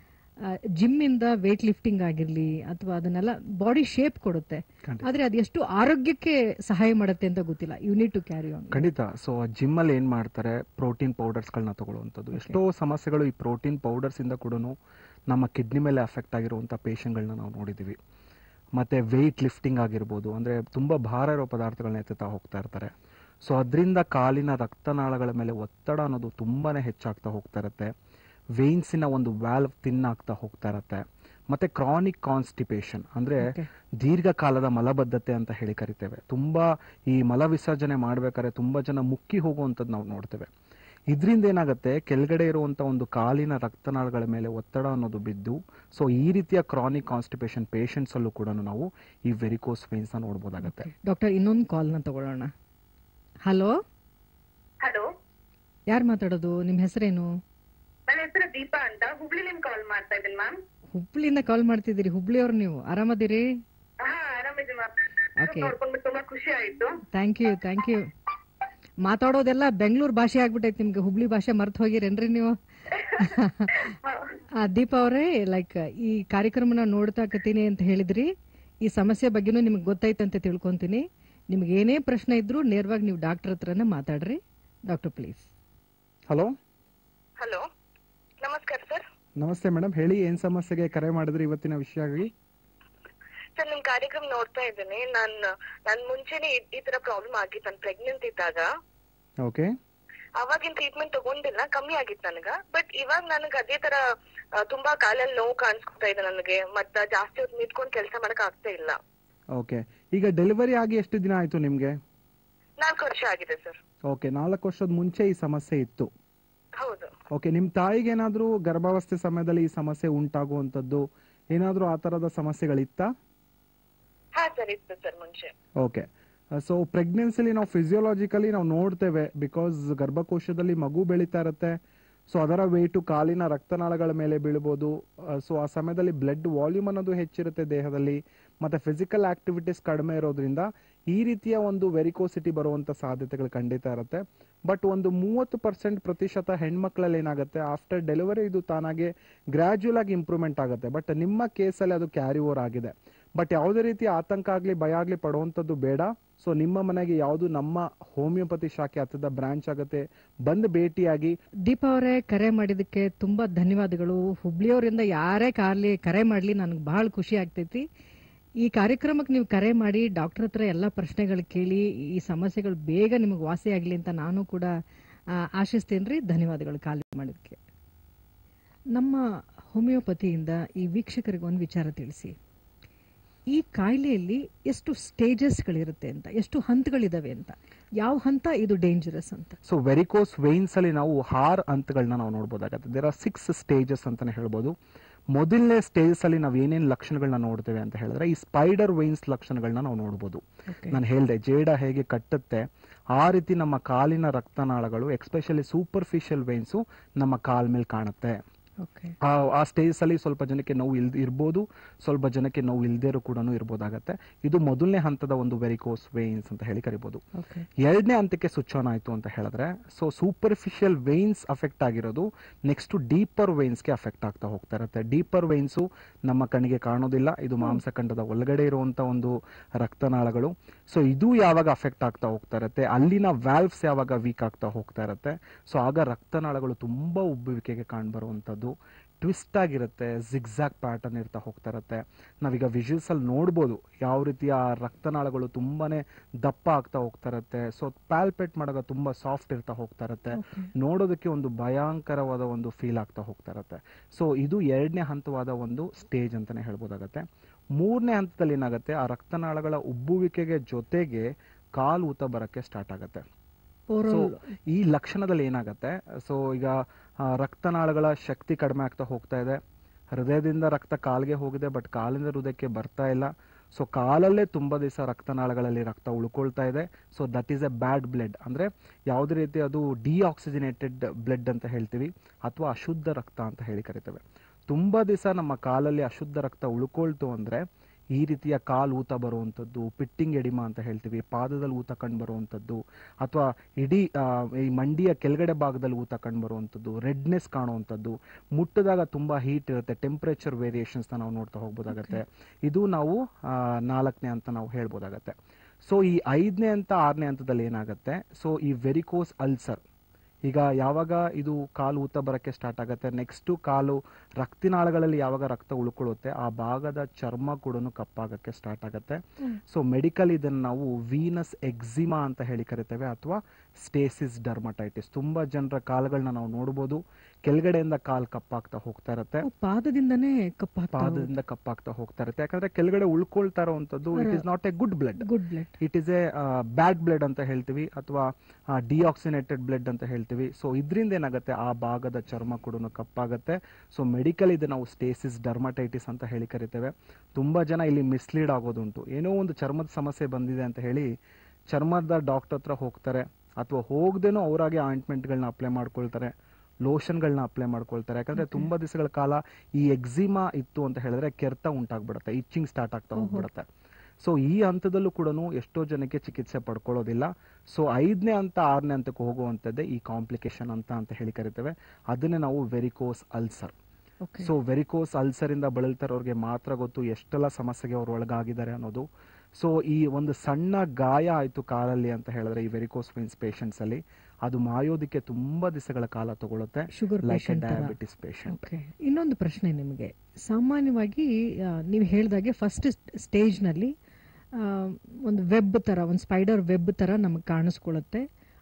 ಜಿಮ್ ಇಂದ ವೇಟ್ ಲಿಫ್ಟಿಂಗ್ ಆಗಿರ್ಲಿ ಅಥವಾ ಅದನ್ನೆಲ್ಲ ಬಾಡಿ ಶೇಪ್ ಕೊಡುತ್ತೆ ಖಂಡಿತ. ಆದ್ರೆ ಅದು ಎಷ್ಟು ಆರೋಗ್ಯಕ್ಕೆ ಸಹಾಯ ಮಾಡುತ್ತೆ ಅಂತ ಗೊತ್ತಿಲ್ಲ you need to carry on ಖಂಡಿತ ಸೊ ಜಿಮ್ ಅಲ್ಲಿ ಏನ್ ಮಾಡ್ತಾರೆ ಪ್ರೋಟೀನ್ ಪೌಡರ್ಸ್ ಗಳನ್ನ ತಗೊಳ್ಳುವಂಥದ್ದು ಎಷ್ಟೋ ಸಮಸ್ಯೆಗಳು ಈ ಪ್ರೋಟೀನ್ ಪೌಡರ್ಸ್ ಇಂದ ಕೂಡ ನಮ್ಮ ಕಿಡ್ನಿ ಮೇಲೆ ಅಫೆಕ್ಟ್ ಆಗಿರುವಂತ ಪೇಷಂಟ್ಗಳನ್ನ ನಾವು ನೋಡಿದೀವಿ ಮತ್ತೆ ವೆಯ್ಟ್ ಲಿಫ್ಟಿಂಗ್ ಆಗಿರ್ಬೋದು ಅಂದ್ರೆ ತುಂಬಾ ಭಾರ ಇರೋ ಪದಾರ್ಥಗಳನ್ನ ಎತ್ತುತ್ತಾ ಹೋಗ್ತಾ ಇರ್ತಾರೆ ಸೊ ಅದರಿಂದ ಕಾಲಿನ ರಕ್ತನಾಳಗಳ ಮೇಲೆ ಒತ್ತಡ ಅನ್ನೋದು ತುಂಬಾನೇ ಹೆಚ್ಚಾಗ್ತಾ ಹೋಗ್ತಾ ಇರುತ್ತೆ ವೇನ್ಸಿನ ಒಂದು ವ್ಯಾಲ್ವ್ ತಿನ್ನಾಗ್ತಾ ಹೋಗ್ತಾ ಇರತ್ತೆ ಮತ್ತೆ ಕ್ರಾನಿಕ್ ಕಾನ್ಸ್ಟಿಪೇಷನ್ ಅಂದ್ರೆ Okay. ದೀರ್ಘಕಾಲದ ಮಲಬದ್ಧತೆ ಅಂತ ಹೇಳಿ ಕರಿತೇವೆ ತುಂಬಾ ಈ ಮಲ ವಿಸರ್ಜನೆ ಮಾಡ್ಬೇಕಾದ್ರೆ ತುಂಬಾ ಜನ ಮುಕ್ಕಿ ಹೋಗುವಂಥದ್ದು ನಾವು ನೋಡ್ತೇವೆ ಇದರಿಂದ ಏನಾಗುತ್ತೆ ಕೆಳಗಡೆ ಇರುವಂತ ಒಂದು ಕಾಲಿನ ರಕ್ತನಾಳಗಳ ಮೇಲೆ ಒತ್ತಡ ಅನ್ನೋದು ಬಿದ್ದು ಸೊ ಈ ರೀತಿಯ ಕ್ರಾನಿಕ್ ಕಾನ್ಸ್ಟಿಪೇಷನ್ ಪೇಷಂಟ್ಸ್ ಅಲ್ಲೂ ಕೂಡ ನಾವು ಈ ವೆರಿಕೋಸ್ ವೇನ್ಸ್ ನ ನೋಡ್ಬೋದಾಗತ್ತೆ ಡಾಕ್ಟರ್ ಇನ್ನೊಂದು ಕಾಲ್ನ ತಗೊಳ್ಳೋಣ ಹಲೋ ಹಲೋ ಯಾರು ಮಾತಾಡೋದು ನಿಮ್ಮ ಹೆಸರೇನು ನನ್ನ ಹೆಸರು ದೀಪಾ ಅಂತ ಹುಬ್ಳಿಲಿಂದ ಕಾಲ್ ಮಾಡ್ತಾ ಇದ್ದೀನಿ ಮ್ಯಾಮ್ ಹುಬ್ಳಿಯಿಂದ ಕಾಲ್ ಮಾಡ್ತಿದ್ದೀರಿ ಹುಬ್ಳಿಯವ್ರು ನೀವು ಆರಾಮದಿರಿ ಹಾ ಆರಾಮಿದ್ದೀನಿ ಮ್ಯಾಮ್ Okay. ನೋಡ್ಕೊಂಡು ತುಂಬಾ ಖುಷಿ ಆಯ್ತು ಥ್ಯಾಂಕ್ ಯು ಥ್ಯಾಂಕ್ ಯು ಮಾತಾಡೋದೆಲ್ಲ ಬೆಂಗಳೂರು ಭಾಷೆ ಆಗ್ಬಿಟ್ಟೈತೆ ನಿಮ್ಗೆ ಹುಬ್ಳಿ ಭಾಷೆ ಮರ್ತು ಹೋಗಿರೇನ್ರಿ ನೀವು ಆ, ದೀಪಾ ಅವರೇ ಲೈಕ್ ಈ ಕಾರ್ಯಕ್ರಮನ ನೋಡ್ತಾ ಕತ್ತೀನಿ ಅಂತ ಹೇಳಿದ್ರಿ ಈ ಸಮಸ್ಯೆ ಬಗ್ಗೆನೂ ನಿಮ್ಗೆ ಗೊತ್ತಾಯ್ತು ಅಂತ ತಿಳ್ಕೊಂತೀನಿ ನಿಮ್ಗೆ ಏನೇ ಪ್ರಶ್ನೆ ಇದ್ರೂ ನೇರವಾಗಿ ನೀವು ಡಾಕ್ಟರ್ ಹತ್ರನೇ ಮಾತಾಡ್ರಿ ಡಾಕ್ಟರ್ ಪ್ಲೀಸ್ ಹಲೋ ಹಲೋ ನಮಸ್ಕಾರ ಸರ್ ನಮಸ್ತೆ ಮೇಡಮ್ ಹೇಳಿ ಏನ್ ಸಮಸ್ಯೆಗೆ ಕರೆ ಮಾಡಿದ್ರಿ ಇವತ್ತಿನ ವಿಷಯ ಆಗಿ ಸರ್ ನಿಮ್ ಕಾರ್ಯಕ್ರಮ ನೋಡ್ತಾ ಇದ್ದೀನಿ ನಾನ್ ನಾನ್ ಮುಂಚೆನೆ ಈ- ಈ ತರ ಪ್ರಾಬ್ಲಮ್ ಆಗಿತ್ತು ನಾನು ಪ್ರೆಗ್ನೆಂಟ್ ಇದ್ದಾಗ ಓಕೆ ಅವಾಗಿನ ಟ್ರೀಟ್ಮೆಂಟ್ ತಗೊಂಡಿಲ್ಲ ಕಮ್ಮಿ ಆಗಿತ್ತು ನನಗ ಬಟ್ ಇವಾಗ ನನಗ್ ಅದೇ ತರ ಆ, ತುಂಬಾ ಕಾಲಲ್ಲಿ ನೋವು ಕಾಣಿಸ್ಕೊತಾ ಇದೆ ನನಗೆ ಮತ್ತ ಜಾಸ್ತಿ ಹೊತ್ತು ನಿಂತ್ಕೊಂಡ್ ಕೆಲಸ ಮಾಡಕ್ ಆಗ್ತಾ ಇಲ್ಲ ಓಕೆ ಈಗ ಡೆಲಿವರಿ ಆಗಿ ಎಷ್ಟು ದಿನ ಆಯ್ತು ನಿಮ್ಗೆ ನಾಲ್ಕು ವರ್ಷ ಆಗಿದೆ ಸರ್ ಓಕೆ ನಾಲ್ಕು ವರ್ಷದ ಮುಂಚೆ ಈ ಸಮಸ್ಯೆ ಇತ್ತು ಹೌದು ಓಕೆ ನಿಮ್ ತಾಯಿಗೆ ಏನಾದ್ರೂ ಗರ್ಭಾವಸ್ಥೆ ಸಮಯದಲ್ಲಿ ಈ ಸಮಸ್ಯೆ ಉಂಟಾಗುವಂತದ್ದು ಏನಾದ್ರೂ ಆ ತರದ ಸಮಸ್ಯೆಗಳಿತ್ತಾ ಹಾ ಸರ್ ಇತ್ತು ಸರ್ ಮುಂಚೆ ಓಕೆ ಸೊ ಪ್ರೆಗ್ನೆನ್ಸಿಲಿ ನಾವು ಫಿಸಿಯೋಲಾಜಿಕಲಿ ನಾವು ನೋಡ್ತೇವೆ ಬಿಕಾಸ್ ಗರ್ಭಕೋಶದಲ್ಲಿ ಮಗು ಬೆಳೀತಾ ಇರುತ್ತೆ ಸೊ ಅದರ ವೇಟು ಕಾಲಿನ ರಕ್ತನಾಳಗಳ ಮೇಲೆ ಬೀಳ್ಬೋದು ಸೊ ಆ ಸಮಯದಲ್ಲಿ ಬ್ಲಡ್ ವಾಲ್ಯೂಮ್ ಅನ್ನೋದು ಹೆಚ್ಚಿರುತ್ತೆ ದೇಹದಲ್ಲಿ ಮತ್ತೆ ಫಿಸಿಕಲ್ ಆಕ್ಟಿವಿಟೀಸ್ ಕಡಿಮೆ ಇರೋದ್ರಿಂದ ಈ ರೀತಿಯ ಒಂದು ವೆರಿಕೋಸಿಟಿ ಬರುವಂತ ಸಾಧ್ಯತೆಗಳು ಖಂಡಿತ ಇರುತ್ತೆ ಬಟ್ ಒಂದು ಮೂವತ್ತು ಪರ್ಸೆಂಟ್ ಪ್ರತಿಶತ ಹೆಣ್ಮಕ್ಳಲ್ಲಿ ಏನಾಗುತ್ತೆ ಆಫ್ಟರ್ ಡೆಲಿವರಿ ಇದು ತಾನಾಗೆ ಗ್ರ್ಯಾಜುಯಲ್ ಆಗಿ ಇಂಪ್ರೂವ್ಮೆಂಟ್ ಆಗುತ್ತೆ ಬಟ್ ನಿಮ್ಮ ಕೇಸಲ್ಲಿ ಅದು ಕ್ಯಾರಿ ಓವರ್ ಆಗಿದೆ ಬಟ್ ಯಾವುದೇ ರೀತಿ ಆತಂಕ ಆಗ್ಲಿ ಭಯ ಆಗ್ಲಿ ಪಡುವಂಥದ್ದು ಬೇಡ ಸೊ ನಿಮ್ಮ ಮನೆಗೆ ಯಾವುದು ನಮ್ಮ ಹೋಮಿಯೋಪತಿ ಶಾಖೆ ಹತ್ತದ ಬ್ರಾಂಚ್ ಆಗುತ್ತೆ ಬಂದು ಭೇಟಿಯಾಗಿ ದೀಪಾ ಅವರೇ ಕರೆ ಮಾಡಿದ್ದಕ್ಕೆ ತುಂಬಾ ಧನ್ಯವಾದಗಳು ಹುಬ್ಳಿಯವರಿಂದ ಯಾರೇ ಕಾರ್ಲಿ ಕರೆ ಮಾಡಲಿ ನನಗೆ ಬಹಳ ಖುಷಿ ಆಗ್ತೈತಿ ಈ ಕಾರ್ಯಕ್ರಮಕ್ಕೆ ನೀವು ಕರೆ ಮಾಡಿ ಡಾಕ್ಟರ್ ಹತ್ರ ಎಲ್ಲ ಪ್ರಶ್ನೆಗಳು ಕೇಳಿ ಈ ಸಮಸ್ಯೆಗಳು ಬೇಗ ನಿಮಗೆ ವಾಸಿ ಆಗಲಿ ಅಂತ ನಾನು ಕೂಡ ಆಶಿಸ್ತೇನೆ ರೀ ಧನ್ಯವಾದಗಳು ಕಾಲ್ ಮಾಡಿದ್ದಕ್ಕೆ ನಮ್ಮ ಹೋಮಿಯೋಪತಿಯಿಂದ ಈ ವೀಕ್ಷಕರಿಗೆ ಒಂದು ವಿಚಾರ ತಿಳಿಸಿ ಈ ಕಾಯಿಲೆಯಲ್ಲಿ ಎಷ್ಟು ಸ್ಟೇಜಸ್ಗಳಿರುತ್ತೆ ಅಂತ ಎಷ್ಟು ಹಂತಗಳಿದಾವೆ ಅಂತ ಯಾವ ಹಂತ ಇದು ಡೇಂಜರಸ್ ಅಂತ ಸೊ ವೆರಿಕೋಸ್ ವೇನ್ಸ್ ಅಲ್ಲಿ ನಾವು ಆರು ಹಂತಗಳನ್ನ ನಾವು ನೋಡ್ಬೋದಾಗತ್ತೆ ದೇರ್ ಆರ್ ಸಿಕ್ಸ್ ಸ್ಟೇಜಸ್ ಅಂತಾನೆ ಹೇಳ್ಬೋದು ಮೊದಲನೇ ಸ್ಟೇಜಸ್ ಅಲ್ಲಿ ನಾವು ಏನೇನು ಲಕ್ಷಣಗಳನ್ನ ನೋಡ್ತೇವೆ ಅಂತ ಹೇಳಿದ್ರೆ ಈ ಸ್ಪೈಡರ್ ವೈನ್ಸ್ ಲಕ್ಷಣಗಳನ್ನ ನಾವು ನೋಡ್ಬೋದು Okay. ನಾನು ಹೇಳಿದೆ ಜೇಡ ಹೇಗೆ ಕಟ್ಟುತ್ತೆ ಆ ರೀತಿ ನಮ್ಮ ಕಾಲಿನ ರಕ್ತನಾಳಗಳು ಎಕ್ಸ್ಪೆಷಲಿ ಸೂಪರ್ಫಿಷಿಯಲ್ ವೈನ್ಸು ನಮ್ಮ ಕಾಲ್ ಮೇಲೆ ಕಾಣುತ್ತೆ ಓಕೆ ಆ ಆ ಸ್ಟೇಜ್ ಅಲ್ಲಿ ಸ್ವಲ್ಪ ಜನಕ್ಕೆ ನೋವು ಇಲ್ದ ಇರ್ಬೋದು ಸ್ವಲ್ಪ ಜನಕ್ಕೆ ನೋವು ಇಲ್ದೇರು ಕೂಡ ಇರ್ಬೋದಾಗತ್ತೆ ಇದು ಮೊದಲನೇ ಹಂತದ ಒಂದು ವೆರಿಕೋಸ್ ವೇನ್ಸ್ ಅಂತ ಹೇಳಿ ಕರಿಬಹುದು ಓಕೆ ಎರಡನೇ ಹಂತಕ್ಕೆ ಸ್ವಿಚ್ ಆನ್ ಆಯ್ತು ಅಂತ ಹೇಳಿದ್ರೆ ಸೊ ಸೂಪರ್ಫಿಷಿಯಲ್ ವೇನ್ಸ್ ಅಫೆಕ್ಟ್ ಆಗಿರೋದು ನೆಕ್ಸ್ಟ್ ಡೀಪರ್ ವೇನ್ಸ್ಗೆ ಅಫೆಕ್ಟ್ ಆಗ್ತಾ ಹೋಗ್ತಾ ಇರುತ್ತೆ ಡೀಪರ್ ವೇನ್ಸು ನಮ್ಮ ಕಣ್ಣಿಗೆ ಕಾಣೋದಿಲ್ಲ ಇದು ಮಾಂಸಖಂಡದ ಒಳಗಡೆ ಇರುವಂತ ಒಂದು ರಕ್ತನಾಳಗಳು ಸೊ ಇದು ಯಾವಾಗ ಅಫೆಕ್ಟ್ ಆಗ್ತಾ ಹೋಗ್ತಾ ಇರುತ್ತೆ ಅಲ್ಲಿನ ವ್ಯಾಲ್ವ್ಸ್ ಯಾವಾಗ ವೀಕ್ ಆಗ್ತಾ ಹೋಗ್ತಾ ಇರುತ್ತೆ ಸೊ ಆಗ ರಕ್ತನಾಳಗಳು ತುಂಬಾ ಉಬ್ಬುವಿಕೆಗೆ ಕಾಣ್ಬರುವಂಥದ್ದು ಟ್ವಿಸ್ಟ್ ಆಗಿರುತ್ತೆ ಜಿಗ್ಸಾಕ್ ಪ್ಯಾಟರ್ನ್ ಇರ್ತಾ ಹೋಗ್ತಾ ಇರುತ್ತೆ ನಾವೀಗ ವಿಜುವಲ್ಸ್ ಅಲ್ಲಿ ನೋಡ್ಬೋದು ಯಾವ ರೀತಿಯ ರಕ್ತನಾಳಗಳು ತುಂಬಾನೇ ದಪ್ಪ ಆಗ್ತಾ ಹೋಗ್ತಾ ಇರುತ್ತೆ ಸೊ ಪ್ಯಾಲ್ಪೇಟ್ ಮಾಡಾಗ ತುಂಬಾ ಸಾಫ್ಟ್ ಇರ್ತಾ ಹೋಗ್ತಾ ಇರುತ್ತೆ ನೋಡೋದಕ್ಕೆ ಒಂದು ಭಯಂಕರವಾದ ಒಂದು ಫೀಲ್ ಆಗ್ತಾ ಹೋಗ್ತಾ ಇರುತ್ತೆ ಸೊ ಇದು ಎರಡನೇ ಹಂತವಾದ ಒಂದು ಸ್ಟೇಜ್ ಅಂತಾನೆ ಹೇಳ್ಬೋದಾಗತ್ತೆ ಮೂರನೇ ಹಂತದಲ್ಲಿ ಏನಾಗುತ್ತೆ ಆ ರಕ್ತನಾಳಗಳ ಉಬ್ಬುವಿಕೆಗೆ ಜೊತೆಗೆ ಕಾಲು ಊತ ಬರಕ್ಕೆ ಸ್ಟಾರ್ಟ್ ಆಗುತ್ತೆ ಸೊ ಓವರಾಲ್ ಈ ಲಕ್ಷಣದಲ್ಲಿ ಏನಾಗುತ್ತೆ ಸೊ ಈಗ ಆ, ರಕ್ತನಾಳಗಳ ಶಕ್ತಿ ಕಡಿಮೆ ಆಗ್ತಾ ಹೋಗ್ತಾ ಇದೆ ಹೃದಯದಿಂದ ರಕ್ತ ಕಾಲ್ಗೆ ಹೋಗಿದೆ ಬಟ್ ಕಾಲಿಂದ ಹೃದಯಕ್ಕೆ ಬರ್ತಾ ಇಲ್ಲ ಸೊ ಕಾಲಲ್ಲೇ ತುಂಬಾ ದಿವಸ ರಕ್ತನಾಳಗಳಲ್ಲಿ ರಕ್ತ ಉಳ್ಕೊಳ್ತಾ ಇದೆ so that is a bad blood ಅಂದ್ರೆ ಯಾವುದೇ ರೀತಿ ಅದು ಡಿಆಕ್ಸಿಜನೇಟೆಡ್ ಬ್ಲಡ್ ಅಂತ ಹೇಳ್ತೀವಿ ಅಥವಾ ಅಶುದ್ಧ ರಕ್ತ ಅಂತ ಹೇಳಿ ಕರಿತೇವೆ ತುಂಬಾ ದಿವಸ ನಮ್ಮ ಕಾಲಲ್ಲಿ ಅಶುದ್ಧ ರಕ್ತ ಉಳ್ಕೊಳ್ತು ಅಂದ್ರೆ ಈ ರೀತಿಯ ಕಾಲು ಊತ ಬರುವಂಥದ್ದು ಪಿಟ್ಟಿಂಗ್ ಎಡಿಮಾ ಅಂತ ಹೇಳ್ತೀವಿ ಪಾದದಲ್ಲಿ ಊತ ಕಂಡು ಬರುವಂಥದ್ದು ಅಥವಾ ಇಡೀ ಆ, ಈ ಮಂಡಿಯ ಕೆಳಗಡೆ ಭಾಗದಲ್ಲಿ ಊತ ಕಂಡು ಬರುವಂಥದ್ದು ರೆಡ್ನೆಸ್ ಕಾಣುವಂಥದ್ದು ಮುಟ್ಟಿದಾಗ ತುಂಬಾ ಹೀಟ್ ಇರುತ್ತೆ ಟೆಂಪರೇಚರ್ ವೇರಿಯೇಷನ್ಸ್ನ ನಾವು ನೋಡ್ತಾ ಹೋಗ್ಬೋದಾಗತ್ತೆ ಇದು ನಾವು ಆ, ನಾಲ್ಕನೇ ಅಂತ ನಾವು ಹೇಳ್ಬೋದಾಗತ್ತೆ ಸೊ ಈ ಐದನೇ ಅಂತ ಆರನೇ ಹಂತದಲ್ಲಿ ಏನಾಗುತ್ತೆ ಸೊ ಈ ವೆರಿಕೋಸ್ ಅಲ್ಸರ್ ಈಗ ಯಾವಾಗ ಇದು ಕಾಲು ಊತ ಬರಕ್ಕೆ ಸ್ಟಾರ್ಟ್ ಆಗುತ್ತೆ ನೆಕ್ಸ್ಟ್ ಕಾಲು ರಕ್ತಿನಾಳಗಳಲ್ಲಿ ಯಾವಾಗ ರಕ್ತ ಉಳ್ಕೊಳ್ಳುತ್ತೆ ಆ ಭಾಗದ ಚರ್ಮ ಕೂಡ ಕಪ್ಪಾಗಕ್ಕೆ ಸ್ಟಾರ್ಟ್ ಆಗುತ್ತೆ ಸೊ ಮೆಡಿಕಲ್ ಇದನ್ನ ನಾವು ವೀನಸ್ ಎಕ್ಸಿಮಾ ಅಂತ ಹೇಳಿ ಕರಿತೇವೆ ಅಥವಾ ಸ್ಟೇಸಿಸ್ ಡರ್ಮಟೈಟಿಸ್ ತುಂಬಾ ಜನರ ಕಾಲುಗಳನ್ನ ನಾವು ನೋಡ್ಬೋದು ಕೆಳಗಡೆಯಿಂದ ಕಾಲ್ ಕಪ್ಪಾಗ್ತಾ ಹೋಗ್ತಾ ಇರುತ್ತೆ ಪಾದದಿಂದನೇ ಕಪ್ಪಾಗ್ತಾ ಪಾದದಿಂದ ಕಪ್ಪಾಗ್ತಾ ಹೋಗ್ತಾ ಇರುತ್ತೆ ಯಾಕಂದ್ರೆ ಕೆಳಗಡೆ ಉಳ್ಕೊಳ್ತಾ ಇರುವಂತದ್ದು it is not a good blood good blood it is a bad blood ಅಂತ ಹೇಳ್ತೀವಿ ಅಥವಾ ಡಿಆಕ್ಸಿನೇಟೆಡ್ ಬ್ಲಡ್ ಅಂತ ಹೇಳ್ತೀವಿ ಸೊ ಇದರಿಂದ ಏನಾಗುತ್ತೆ ಆ ಭಾಗದ ಚರ್ಮ ಕೂಡ ಕಪ್ಪಾಗುತ್ತೆ ಸೊ ಮೆಡಿಕಲ್ ಇದು ನಾವು ಸ್ಟೇಸಿಸ್ ಡರ್ಮಟೈಟಿಸ್ ಅಂತ ಹೇಳಿ ಕರಿತೇವೆ ತುಂಬಾ ಜನ ಇಲ್ಲಿ ಮಿಸ್ಲೀಡ್ ಆಗೋದುಂಟು ಏನೋ ಒಂದು ಚರ್ಮದ ಸಮಸ್ಯೆ ಬಂದಿದೆ ಅಂತ ಹೇಳಿ ಚರ್ಮದ ಡಾಕ್ಟರ್ ಹತ್ರ ಹೋಗ್ತಾರೆ ಅಥವಾ ಹೋಗದೇನೋ ಅವರಾಗೆ ಆಯಿಂಟ್ಮೆಂಟ್ಗಳನ್ನ ಅಪ್ಲೈ ಮಾಡ್ಕೊಳ್ತಾರೆ ಲೋಷನ್ಗಳನ್ನ ಅಪ್ಲೈ ಮಾಡ್ಕೊಳ್ತಾರೆ ಯಾಕಂದ್ರೆ ತುಂಬಾ ದಿವಸಗಳ ಕಾಲ ಈ ಎಕ್ಸಿಮಾ ಇತ್ತು ಅಂತ ಹೇಳಿದ್ರೆ ಕೆರೆತ ಉಂಟಾಗ್ಬಿಡುತ್ತೆ ಇಚ್ಚಿಂಗ್ ಸ್ಟಾರ್ಟ್ ಆಗ್ತಾ ಹೋಗ್ಬಿಡುತ್ತೆ ಸೊ ಈ ಹಂತದಲ್ಲೂ ಕೂಡ ಎಷ್ಟೋ ಜನಕ್ಕೆ ಚಿಕಿತ್ಸೆ ಪಡ್ಕೊಳ್ಳೋದಿಲ್ಲ ಸೊ ಐದನೇ ಹಂತ ಆರನೇ ಹಂತಕ್ಕೆ ಹೋಗುವಂಥದ್ದೇ ಈ ಕಾಂಪ್ಲಿಕೇಶನ್ ಅಂತ ಅಂತ ಹೇಳಿ ಕರಿತೇವೆ ಅದನ್ನೇ ನಾವು varicose ulcer okay so varicose ulcer ಇಂದ ಬಳಲ್ತಾರವ್ರಿಗೆ ಮಾತ್ರ ಗೊತ್ತು ಎಷ್ಟೆಲ್ಲ ಸಮಸ್ಯೆಗೆ ಅವ್ರು ಒಳಗಾಗಿದ್ದಾರೆ ಅನ್ನೋದು ಸೊ ಈ ಒಂದು ಸಣ್ಣ ಗಾಯ ಆಯ್ತು ಕಾಲಲ್ಲಿ ಅಂತ ಹೇಳಿದ್ರೆ ಈ ವೆರಿಕೋಸ್ ವೈನ್ಸ್ ಪೇಷಂಟ್ಸ್ ಅಲ್ಲಿ ಅದು ಮಾಯೋದಕ್ಕೆ ತುಂಬಾ ದಿವಸಗಳ ಕಾಲ ತಗೊಳುತ್ತೆ sugar like a patient diabetes patient okay ಇನ್ನೊಂದು ಪ್ರಶ್ನೆ ನಿಮಗೆ ಸಾಮಾನ್ಯವಾಗಿ ಆ, ನೀವು ಹೇಳಿದಾಗೆ ಫಸ್ಟ್ ಸ್ಟೇಜ್ನಲ್ಲಿ ಒಂದು ವೆಬ್ ಥರ ಒಂದು ಸ್ಪೈಡರ್ ವೆಬ್ ಥರ ನಮಗೆ ಕಾಣಿಸ್ಕೊಳ್ಳುತ್ತೆ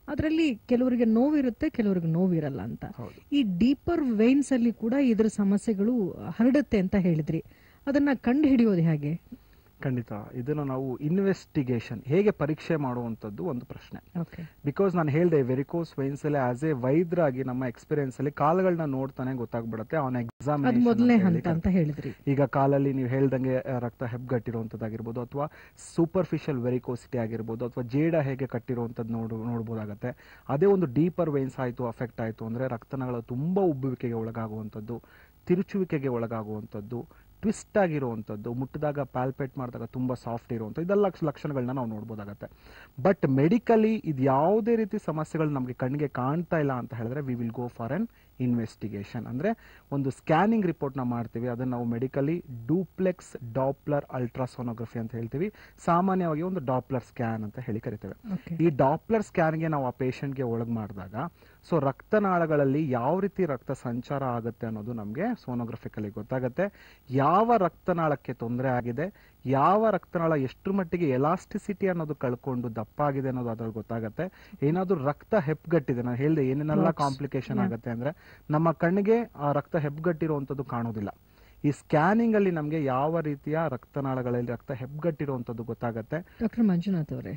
ಅದರಲ್ಲಿ ಕೆಲವರಿಗೆ ನೋವಿರುತ್ತೆ ಕೆಲವರಿಗೆ ನೋವಿರಲ್ಲ ಅಂತ ಹೌದು ಈ ಡೀಪರ್ ವೇನ್ಸ್ ಅಲ್ಲಿ ಕೂಡ ಇದ್ರ ಸಮಸ್ಯೆಗಳು ಹರಡುತ್ತೆ ಅಂತ ಹೇಳಿದ್ರಿ ಅದನ್ನ ಕಂಡು ಹಿಡಿಯೋದು ಹೇಗೆ ಖಂಡಿತ ಇದನ್ನು ನಾವು ಇನ್ವೆಸ್ಟಿಗೇಷನ್ ಹೇಗೆ ಪರೀಕ್ಷೆ ಮಾಡುವಂಥದ್ದು ಒಂದು ಪ್ರಶ್ನೆ ಓಕೆ ಬಿಕಾಸ್ ನಾನು ಹೇಳಿದೆ ವೆರಿಕೋಸ್ ವೈನ್ಸ್ ಅಲ್ಲಿ ಆಸ್ ಎ ವೈದ್ಯರಾಗಿ ನಮ್ಮ ಎಕ್ಸ್ಪೀರಿಯನ್ಸ್ ಅಲ್ಲಿ ಕಾಲಗಳನ್ನ ನೋಡ್ತಾನೆ ಗೊತ್ತಾಗ್ಬಿಡುತ್ತೆ ಅವನ ಅದ್ ಮೊದಲನೇ ಹಂತ ಎಕ್ಸಾಮ್ ಅಂತ ಹೇಳಿದ್ರಿ ಈಗ ಕಾಲಲ್ಲಿ ನೀವು ಹೇಳ್ದಂಗೆ ಆ, ರಕ್ತ ಹೆಬ್ಗಟ್ಟಿರುವಂಥದ್ದಾಗಿರ್ಬೋದು ಅಥವಾ ಸೂಪರ್ಫಿಷಿಯಲ್ ವೆರಿಕೋಸಿಟಿ ಆಗಿರ್ಬೋದು ಅಥವಾ ಜೇಡ ಹೇಗೆ ಕಟ್ಟಿರುವಂಥದ್ದು ನೋಡು ನೋಡ್ಬೋದಾಗತ್ತೆ ಅದೇ ಒಂದು ಡೀಪರ್ ವೈನ್ಸ್ ಆಯಿತು ಅಫೆಕ್ಟ್ ಆಯಿತು ಅಂದರೆ ರಕ್ತನಾಳ ತುಂಬ ಉಬ್ಬುವಿಕೆಗೆ ಒಳಗಾಗುವಂಥದ್ದು ತಿರುಚುವಿಕೆಗೆ ಒಳಗಾಗುವಂಥದ್ದು ಟ್ವಿಸ್ಟ್ ಆಗಿರುವಂಥದ್ದು ಮುಟ್ಟಿದಾಗ ಪ್ಯಾಲ್ಪೇಟ್ ಮಾಡಿದಾಗ ತುಂಬ ಸಾಫ್ಟ್ ಇರುವಂಥ ಇದೆಲ್ಲ ಲಕ್ಷ- ಲಕ್ಷಣಗಳನ್ನ ನಾವು ನೋಡ್ಬೋದಾಗತ್ತೆ ಬಟ್ ಮೆಡಿಕಲಿ ಇದು ಯಾವುದೇ ರೀತಿ ಸಮಸ್ಯೆಗಳು ನಮಗೆ ಕಣ್ಣಿಗೆ ಕಾಣ್ತಾ ಇಲ್ಲ ಅಂತ ಹೇಳಿದ್ರೆ we will go for an investigation ಅಂದರೆ ಒಂದು ಸ್ಕ್ಯಾನಿಂಗ್ ರಿಪೋರ್ಟ್ನ ಮಾಡ್ತೀವಿ ಅದನ್ನು ನಾವು ಮೆಡಿಕಲಿ ಡೂಪ್ಲೆಕ್ಸ್ ಡಾಪ್ಲರ್ ಅಲ್ಟ್ರಾಸೋನೋಗ್ರಫಿ ಅಂತ ಹೇಳ್ತೀವಿ ಸಾಮಾನ್ಯವಾಗಿ ಒಂದು ಡಾಪ್ಲರ್ ಸ್ಕ್ಯಾನ್ ಅಂತ ಹೇಳಿ ಕರಿತೇವೆ ಓಕೆ ಈ ಡಾಪ್ಲರ್ ಸ್ಕ್ಯಾನ್ಗೆ ನಾವು ಆ ಪೇಷಂಟ್ಗೆ ಒಳಗೆ ಮಾಡಿದಾಗ ಸೊ ರಕ್ತನಾಳಗಳಲ್ಲಿ ಯಾವ ರೀತಿ ರಕ್ತ ಸಂಚಾರ ಆಗುತ್ತೆ ಅನ್ನೋದು ನಮಗೆ ಸೋನೋಗ್ರಫಿಕಲಿ ಗೊತ್ತಾಗುತ್ತೆ ಯಾವ ರಕ್ತನಾಳಕ್ಕೆ ತೊಂದರೆ ಆಗಿದೆ ಯಾವ ರಕ್ತನಾಳ ಎಷ್ಟು ಮಟ್ಟಿಗೆ ಎಲಾಸ್ಟಿಸಿಟಿ ಅನ್ನೋದು ಕಳ್ಕೊಂಡು ದಪ್ಪ ಆಗಿದೆ ಅನ್ನೋದು ಅದ್ರಲ್ಲಿ ಗೊತ್ತಾಗುತ್ತೆ ಏನಾದ್ರೂ ರಕ್ತ ಹೆಪ್ಗಟ್ಟಿದೆ ನಾನು ಹೇಳಿದೆ ಏನೇನೆಲ್ಲ Clots. Complication Yeah. ಆಗುತ್ತೆ ಅಂದ್ರೆ ನಮ್ಮ ಕಣ್ಣಿಗೆ ಆ ರಕ್ತ ಹೆಪ್ಗಟ್ಟಿರುವಂಥದ್ದು ಕಾಣೋದಿಲ್ಲ ಈ ಸ್ಕ್ಯಾನಿಂಗ್ ಅಲ್ಲಿ ನಮಗೆ ಯಾವ ರೀತಿಯ ರಕ್ತನಾಳಗಳಲ್ಲಿ ರಕ್ತ ಹೆಪ್ಗಟ್ಟಿರುವಂಥದ್ದು ಗೊತ್ತಾಗುತ್ತೆ ಡಾಕ್ಟರ್ ಮಂಜುನಾಥ್ ಅವರೇ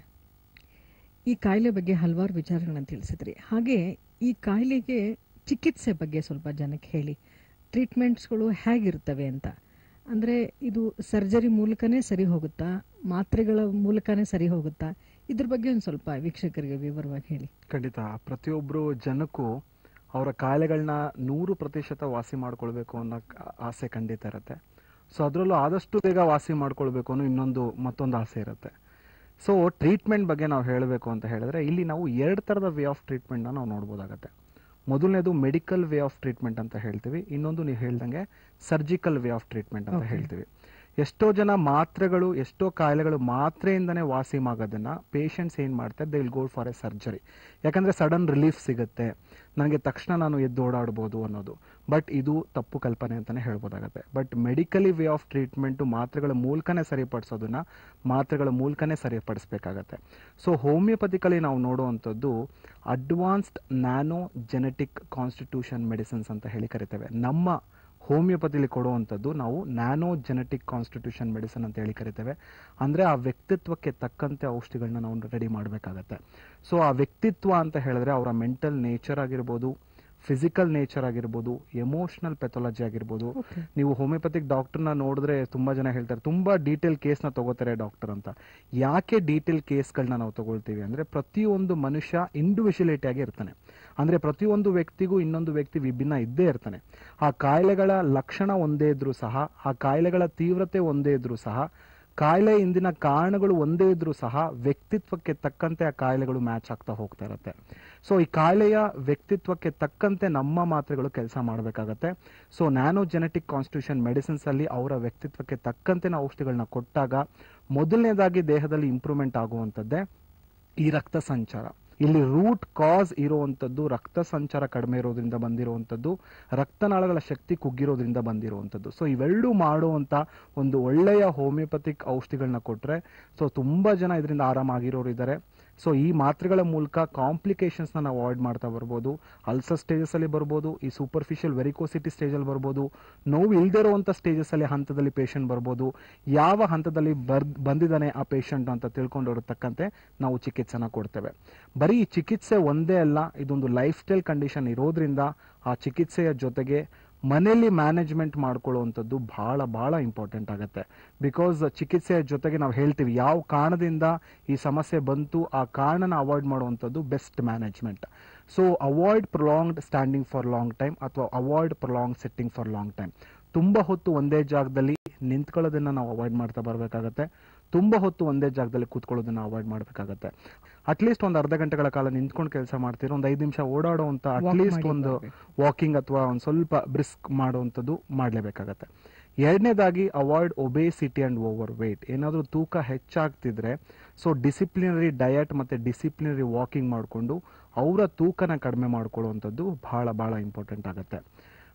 ಈ ಕಾಯಿಲೆ ಬಗ್ಗೆ ಹಲವಾರು ವಿಚಾರಗಳನ್ನ ತಿಳಿಸಿದ್ರಿ ಹಾಗೆ ಈ ಕಾಯಿಲೆಗೆ ಚಿಕಿತ್ಸೆ ಬಗ್ಗೆ ಸ್ವಲ್ಪ ಜನಕ್ಕೆ ಹೇಳಿ ಟ್ರೀಟ್ಮೆಂಟ್ಸ್ಗಳು ಹೇಗಿರ್ತವೆ ಅಂತ ಅಂದರೆ ಇದು ಸರ್ಜರಿ ಮೂಲಕನೇ ಸರಿ ಹೋಗುತ್ತಾ ಮಾತ್ರೆಗಳ ಮೂಲಕನೇ ಸರಿ ಹೋಗುತ್ತಾ ಇದ್ರ ಬಗ್ಗೆ ಒಂದು ಸ್ವಲ್ಪ ವೀಕ್ಷಕರಿಗೆ ವಿವರವಾಗಿ ಹೇಳಿ ಖಂಡಿತ ಪ್ರತಿಯೊಬ್ಬರು ಜನಕ್ಕೂ ಅವರ ಕಾಯಿಲೆಗಳನ್ನ ನೂರು ಪ್ರತಿಶತ ವಾಸಿ ಮಾಡ್ಕೊಳ್ಬೇಕು ಅನ್ನೋ ಕ- ಆಸೆ ಖಂಡಿತ ಇರುತ್ತೆ ಸೊ ಅದರಲ್ಲೂ ಆದಷ್ಟು ಬೇಗ ವಾಸಿ ಮಾಡ್ಕೊಳ್ಬೇಕು ಅನ್ನೋ ಇನ್ನೊಂದು ಮತ್ತೊಂದು ಆಸೆ ಇರುತ್ತೆ ಸೊ ಟ್ರೀಟ್ಮೆಂಟ್ ಬಗ್ಗೆ ನಾವು ಹೇಳಬೇಕು ಅಂತ ಹೇಳಿದ್ರೆ ಇಲ್ಲಿ ನಾವು ಎರಡು ಥರದ ವೇ ಆಫ್ ಟ್ರೀಟ್ಮೆಂಟ್ನ ನಾವು ನೋಡ್ಬೋದಾಗತ್ತೆ ಮೊದಲನೇದು ಮೆಡಿಕಲ್ ವೇ ಆಫ್ ಟ್ರೀಟ್ಮೆಂಟ್ ಅಂತ ಹೇಳ್ತೀವಿ ಇನ್ನೊಂದು ನೀವು ಹೇಳ್ದಂಗೆ ಸರ್ಜಿಕಲ್ ವೇ ಆಫ್ ಟ್ರೀಟ್ಮೆಂಟ್ ಅಂತ Okay. ಹೇಳ್ತೀವಿ ಎಷ್ಟೋ ಜನ ಮಾತ್ರೆಗಳು ಎಷ್ಟೋ ಕಾಯಿಲೆಗಳು ಮಾತ್ರೆಯಿಂದನೇ ವಾಸಿ ಆಗೋದನ್ನ ಪೇಷಂಟ್ಸ್ ಏನು ಮಾಡ್ತಾರೆ they will go for a surgery ಯಾಕಂದ್ರೆ ಸಡನ್ ರಿಲೀಫ್ ಸಿಗುತ್ತೆ ನನಗೆ ತಕ್ಷಣ ನಾನು ಎದ್ದು ಓಡಾಡ್ಬೋದು ಅನ್ನೋದು ಬಟ್ ಇದು ತಪ್ಪು ಕಲ್ಪನೆ ಅಂತಾನೆ ಹೇಳ್ಬೋದಾಗತ್ತೆ but medically way of treatment ಮಾತ್ರೆಗಳ ಮೂಲಕನೇ ಸರಿಪಡಿಸೋದನ್ನ ಮಾತ್ರೆಗಳ ಮೂಲಕನೇ ಸರಿಪಡಿಸ್ಬೇಕಾಗತ್ತೆ ಸೊ ಹೋಮಿಯೋಪತಿಕಲಿ ನಾವು ನೋಡುವಂಥದ್ದು advanced nano genetic constitution medicines ಅಂತ ಹೇಳಿ ಕರಿತೇವೆ ನಮ್ಮ ಹೋಮಿಯೋಪತಿಲಿ ಕೊಡುವಂಥದ್ದು ನಾವು ನ್ಯಾನೋ ಜೆನೆಟಿಕ್ ಕಾನ್ಸ್ಟಿಟ್ಯೂಷನ್ ಮೆಡಿಸಿನ್ ಅಂತ ಹೇಳಿ ಕರಿತೇವೆ ಅಂದರೆ ಆ ವ್ಯಕ್ತಿತ್ವಕ್ಕೆ ತಕ್ಕಂತೆ ಔಷಧಿಗಳನ್ನ ನಾವು ರೆಡಿ ಮಾಡಬೇಕಾಗತ್ತೆ ಸೊ ಆ ವ್ಯಕ್ತಿತ್ವ ಅಂತ ಹೇಳಿದ್ರೆ ಅವರ ಮೆಂಟಲ್ ನೇಚರ್ ಆಗಿರ್ಬೋದು ಫಿಸಿಕಲ್ ನೇಚರ್ ಆಗಿರ್ಬೋದು ಎಮೋಷನಲ್ ಪೆಥಾಲಜಿ ಆಗಿರ್ಬೋದು ಓಕೆ ನೀವು ಹೋಮಿಯೋಪತಿಕ್ ಡಾಕ್ಟರ್ನ ನೋಡಿದ್ರೆ ತುಂಬಾ ಜನ ಹೇಳ್ತಾರೆ ತುಂಬಾ ಡೀಟೇಲ್ ಕೇಸ್ನ ತಗೋತಾರೆ ಡಾಕ್ಟರ್ ಅಂತ ಯಾಕೆ ಡೀಟೇಲ್ ಕೇಸ್ಗಳನ್ನ ನಾವು ತಗೊಳ್ತೀವಿ ಅಂದ್ರೆ ಪ್ರತಿಯೊಂದು ಮನುಷ್ಯ ಇಂಡಿವಿಜುವಲಿಟಿ ಆಗಿ ಇರ್ತಾನೆ ಅಂದ್ರೆ ಪ್ರತಿಯೊಂದು ವ್ಯಕ್ತಿಗೂ ಇನ್ನೊಂದು ವ್ಯಕ್ತಿ ವಿಭಿನ್ನ ಇದ್ದೇ ಇರ್ತಾನೆ ಆ ಕಾಯಿಲೆಗಳ ಲಕ್ಷಣ ಒಂದೇ ಇದ್ರೂ ಸಹ ಆ ಕಾಯಿಲೆಗಳ ತೀವ್ರತೆ ಒಂದೇ ಇದ್ರೂ ಸಹ ಕಾಯಿಲೆ ಇಂದಿನ ಕಾರಣಗಳು ಒಂದೇ ಇದ್ರೂ ಸಹ ವ್ಯಕ್ತಿತ್ವಕ್ಕೆ ತಕ್ಕಂತೆ ಆ ಕಾಯಿಲೆಗಳು ಮ್ಯಾಚ್ ಆಗ್ತಾ ಹೋಗ್ತಾ ಇರುತ್ತೆ ಸೊ ಈ ಕಾಯಿಲೆಯ ವ್ಯಕ್ತಿತ್ವಕ್ಕೆ ತಕ್ಕಂತೆ ನಮ್ಮ ಮಾತ್ರೆಗಳು ಕೆಲಸ ಮಾಡಬೇಕಾಗತ್ತೆ so nano genetic constitution medicines ಅಲ್ಲಿ ಅವರ ವ್ಯಕ್ತಿತ್ವಕ್ಕೆ ತಕ್ಕಂತೆ ನಾವು ಔಷಧಿಗಳನ್ನ ಕೊಟ್ಟಾಗ ಮೊದಲನೇದಾಗಿ ದೇಹದಲ್ಲಿ ಇಂಪ್ರೂವ್ಮೆಂಟ್ ಆಗುವಂಥದ್ದೇ ಈ ರಕ್ತ ಸಂಚಾರ ಇಲ್ಲಿ ರೂಟ್ ಕಾಸ್ ಇರುವಂಥದ್ದು ರಕ್ತ ಸಂಚಾರ ಕಡಿಮೆ ಇರೋದ್ರಿಂದ ಬಂದಿರುವಂಥದ್ದು ರಕ್ತನಾಳಗಳ ಶಕ್ತಿ ಕುಗ್ಗಿರೋದ್ರಿಂದ ಬಂದಿರುವಂಥದ್ದು ಸೊ ಇವೆರಡೂ ಮಾಡುವಂಥ ಒಂದು ಒಳ್ಳೆಯ ಹೋಮಿಯೋಪತಿಕ್ ಔಷಧಿಗಳನ್ನ ಕೊಟ್ಟರೆ ಸೊ ತುಂಬ ಜನ ಇದರಿಂದ ಆರಾಮಾಗಿರೋರು ಇದ್ದಾರೆ ಸೊ ಈ ಮಾತ್ರೆಗಳ ಮೂಲಕ ಕಾಂಪ್ಲಿಕೇಶನ್ಸ್ನ ನಾವು ಅವಾಯ್ಡ್ ಮಾಡ್ತಾ ಬರ್ಬೋದು ಅಲ್ಸರ್ ಸ್ಟೇಜಸಲ್ಲಿ ಬರ್ಬೋದು ಈ ಸೂಪರ್ಫಿಷಿಯಲ್ ವೆರಿಕೋಸಿಟಿ ಸ್ಟೇಜಲ್ಲಿ ಬರ್ಬೋದು ನೋವು ಇಲ್ದೇ ಇರುವಂಥ ಸ್ಟೇಜಸಲ್ಲಿ ಹಂತದಲ್ಲಿ ಪೇಷಂಟ್ ಬರ್ಬೋದು ಯಾವ ಹಂತದಲ್ಲಿ ಬರ್ ಬಂದಿದ್ದಾನೆ ಆ ಪೇಷಂಟ್ ಅಂತ ತಿಳ್ಕೊಂಡು ತಕ್ಕಂತೆ ನಾವು ಚಿಕಿತ್ಸೆನ ಕೊಡ್ತೇವೆ ಬರೀ ಈ ಚಿಕಿತ್ಸೆ ಒಂದೇ ಅಲ್ಲ ಇದೊಂದು ಲೈಫ್ ಸ್ಟೈಲ್ ಕಂಡೀಷನ್ ಇರೋದ್ರಿಂದ ಆ ಚಿಕಿತ್ಸೆಯ ಜೊತೆಗೆ ಮನೆಯಲ್ಲಿ ಮ್ಯಾನೇಜ್ಮೆಂಟ್ ಮಾಡ್ಕೊಳ್ಳುವಂಥದ್ದು ಬಹಳ ಬಹಳ ಇಂಪಾರ್ಟೆಂಟ್ ಆಗುತ್ತೆ ಬಿಕಾಸ್ ಚಿಕಿತ್ಸೆಯ ಜೊತೆಗೆ ನಾವು ಹೇಳ್ತೀವಿ ಯಾವ ಕಾರಣದಿಂದ ಈ ಸಮಸ್ಯೆ ಬಂತು ಆ ಕಾರಣನ ಅವಾಯ್ಡ್ ಮಾಡುವಂಥದ್ದು best management so avoid prolonged standing for long time ಅಥವಾ avoid prolong sitting for long time ತುಂಬ ಹೊತ್ತು ಒಂದೇ ಜಾಗದಲ್ಲಿ ನಿಂತ್ಕೊಳ್ಳೋದನ್ನ ನಾವು ಅವಾಯ್ಡ್ ಮಾಡ್ತಾ ಬರಬೇಕಾಗತ್ತೆ ತುಂಬ ಹೊತ್ತು ಒಂದೇ ಜಾಗದಲ್ಲಿ ಕೂತ್ಕೊಳ್ಳೋದನ್ನ ಅವಾಯ್ಡ್ ಮಾಡಬೇಕಾಗತ್ತೆ ಅಟ್ಲೀಸ್ಟ್ ಒಂದು ಅರ್ಧ ಗಂಟೆಗಳ ಕಾಲ ನಿಂತ್ಕೊಂಡು ಕೆಲಸ ಮಾಡ್ತೀರೋ ಒಂದು ಐದು ನಿಮಿಷ ಓಡಾಡುವಂಥ ಅಟ್ಲೀಸ್ಟ್ ಮಾಡಿ ಒಂದು ಬರ್ಬೇಕು. ವಾಕಿಂಗ್ ಅಥವಾ ಒಂದು ಸ್ವಲ್ಪ ಬ್ರಿಸ್ಕ್ ಮಾಡುವಂಥದ್ದು ಮಾಡಲೇಬೇಕಾಗತ್ತೆ ಎರಡನೇದಾಗಿ avoid obesity and overweight ಏನಾದರೂ ತೂಕ ಹೆಚ್ಚಾಗ್ತಿದ್ರೆ ಸೊ ಡಿಸಿಪ್ಲಿನರಿ ಡಯಟ್ ಮತ್ತು ಡಿಸಿಪ್ಲಿನರಿ ವಾಕಿಂಗ್ ಮಾಡಿಕೊಂಡು ಅವರ ತೂಕನ ಕಡಿಮೆ ಮಾಡ್ಕೊಳ್ಳುವಂಥದ್ದು ಬಹಳ ಬಹಳ ಇಂಪಾರ್ಟೆಂಟ್ ಆಗುತ್ತೆ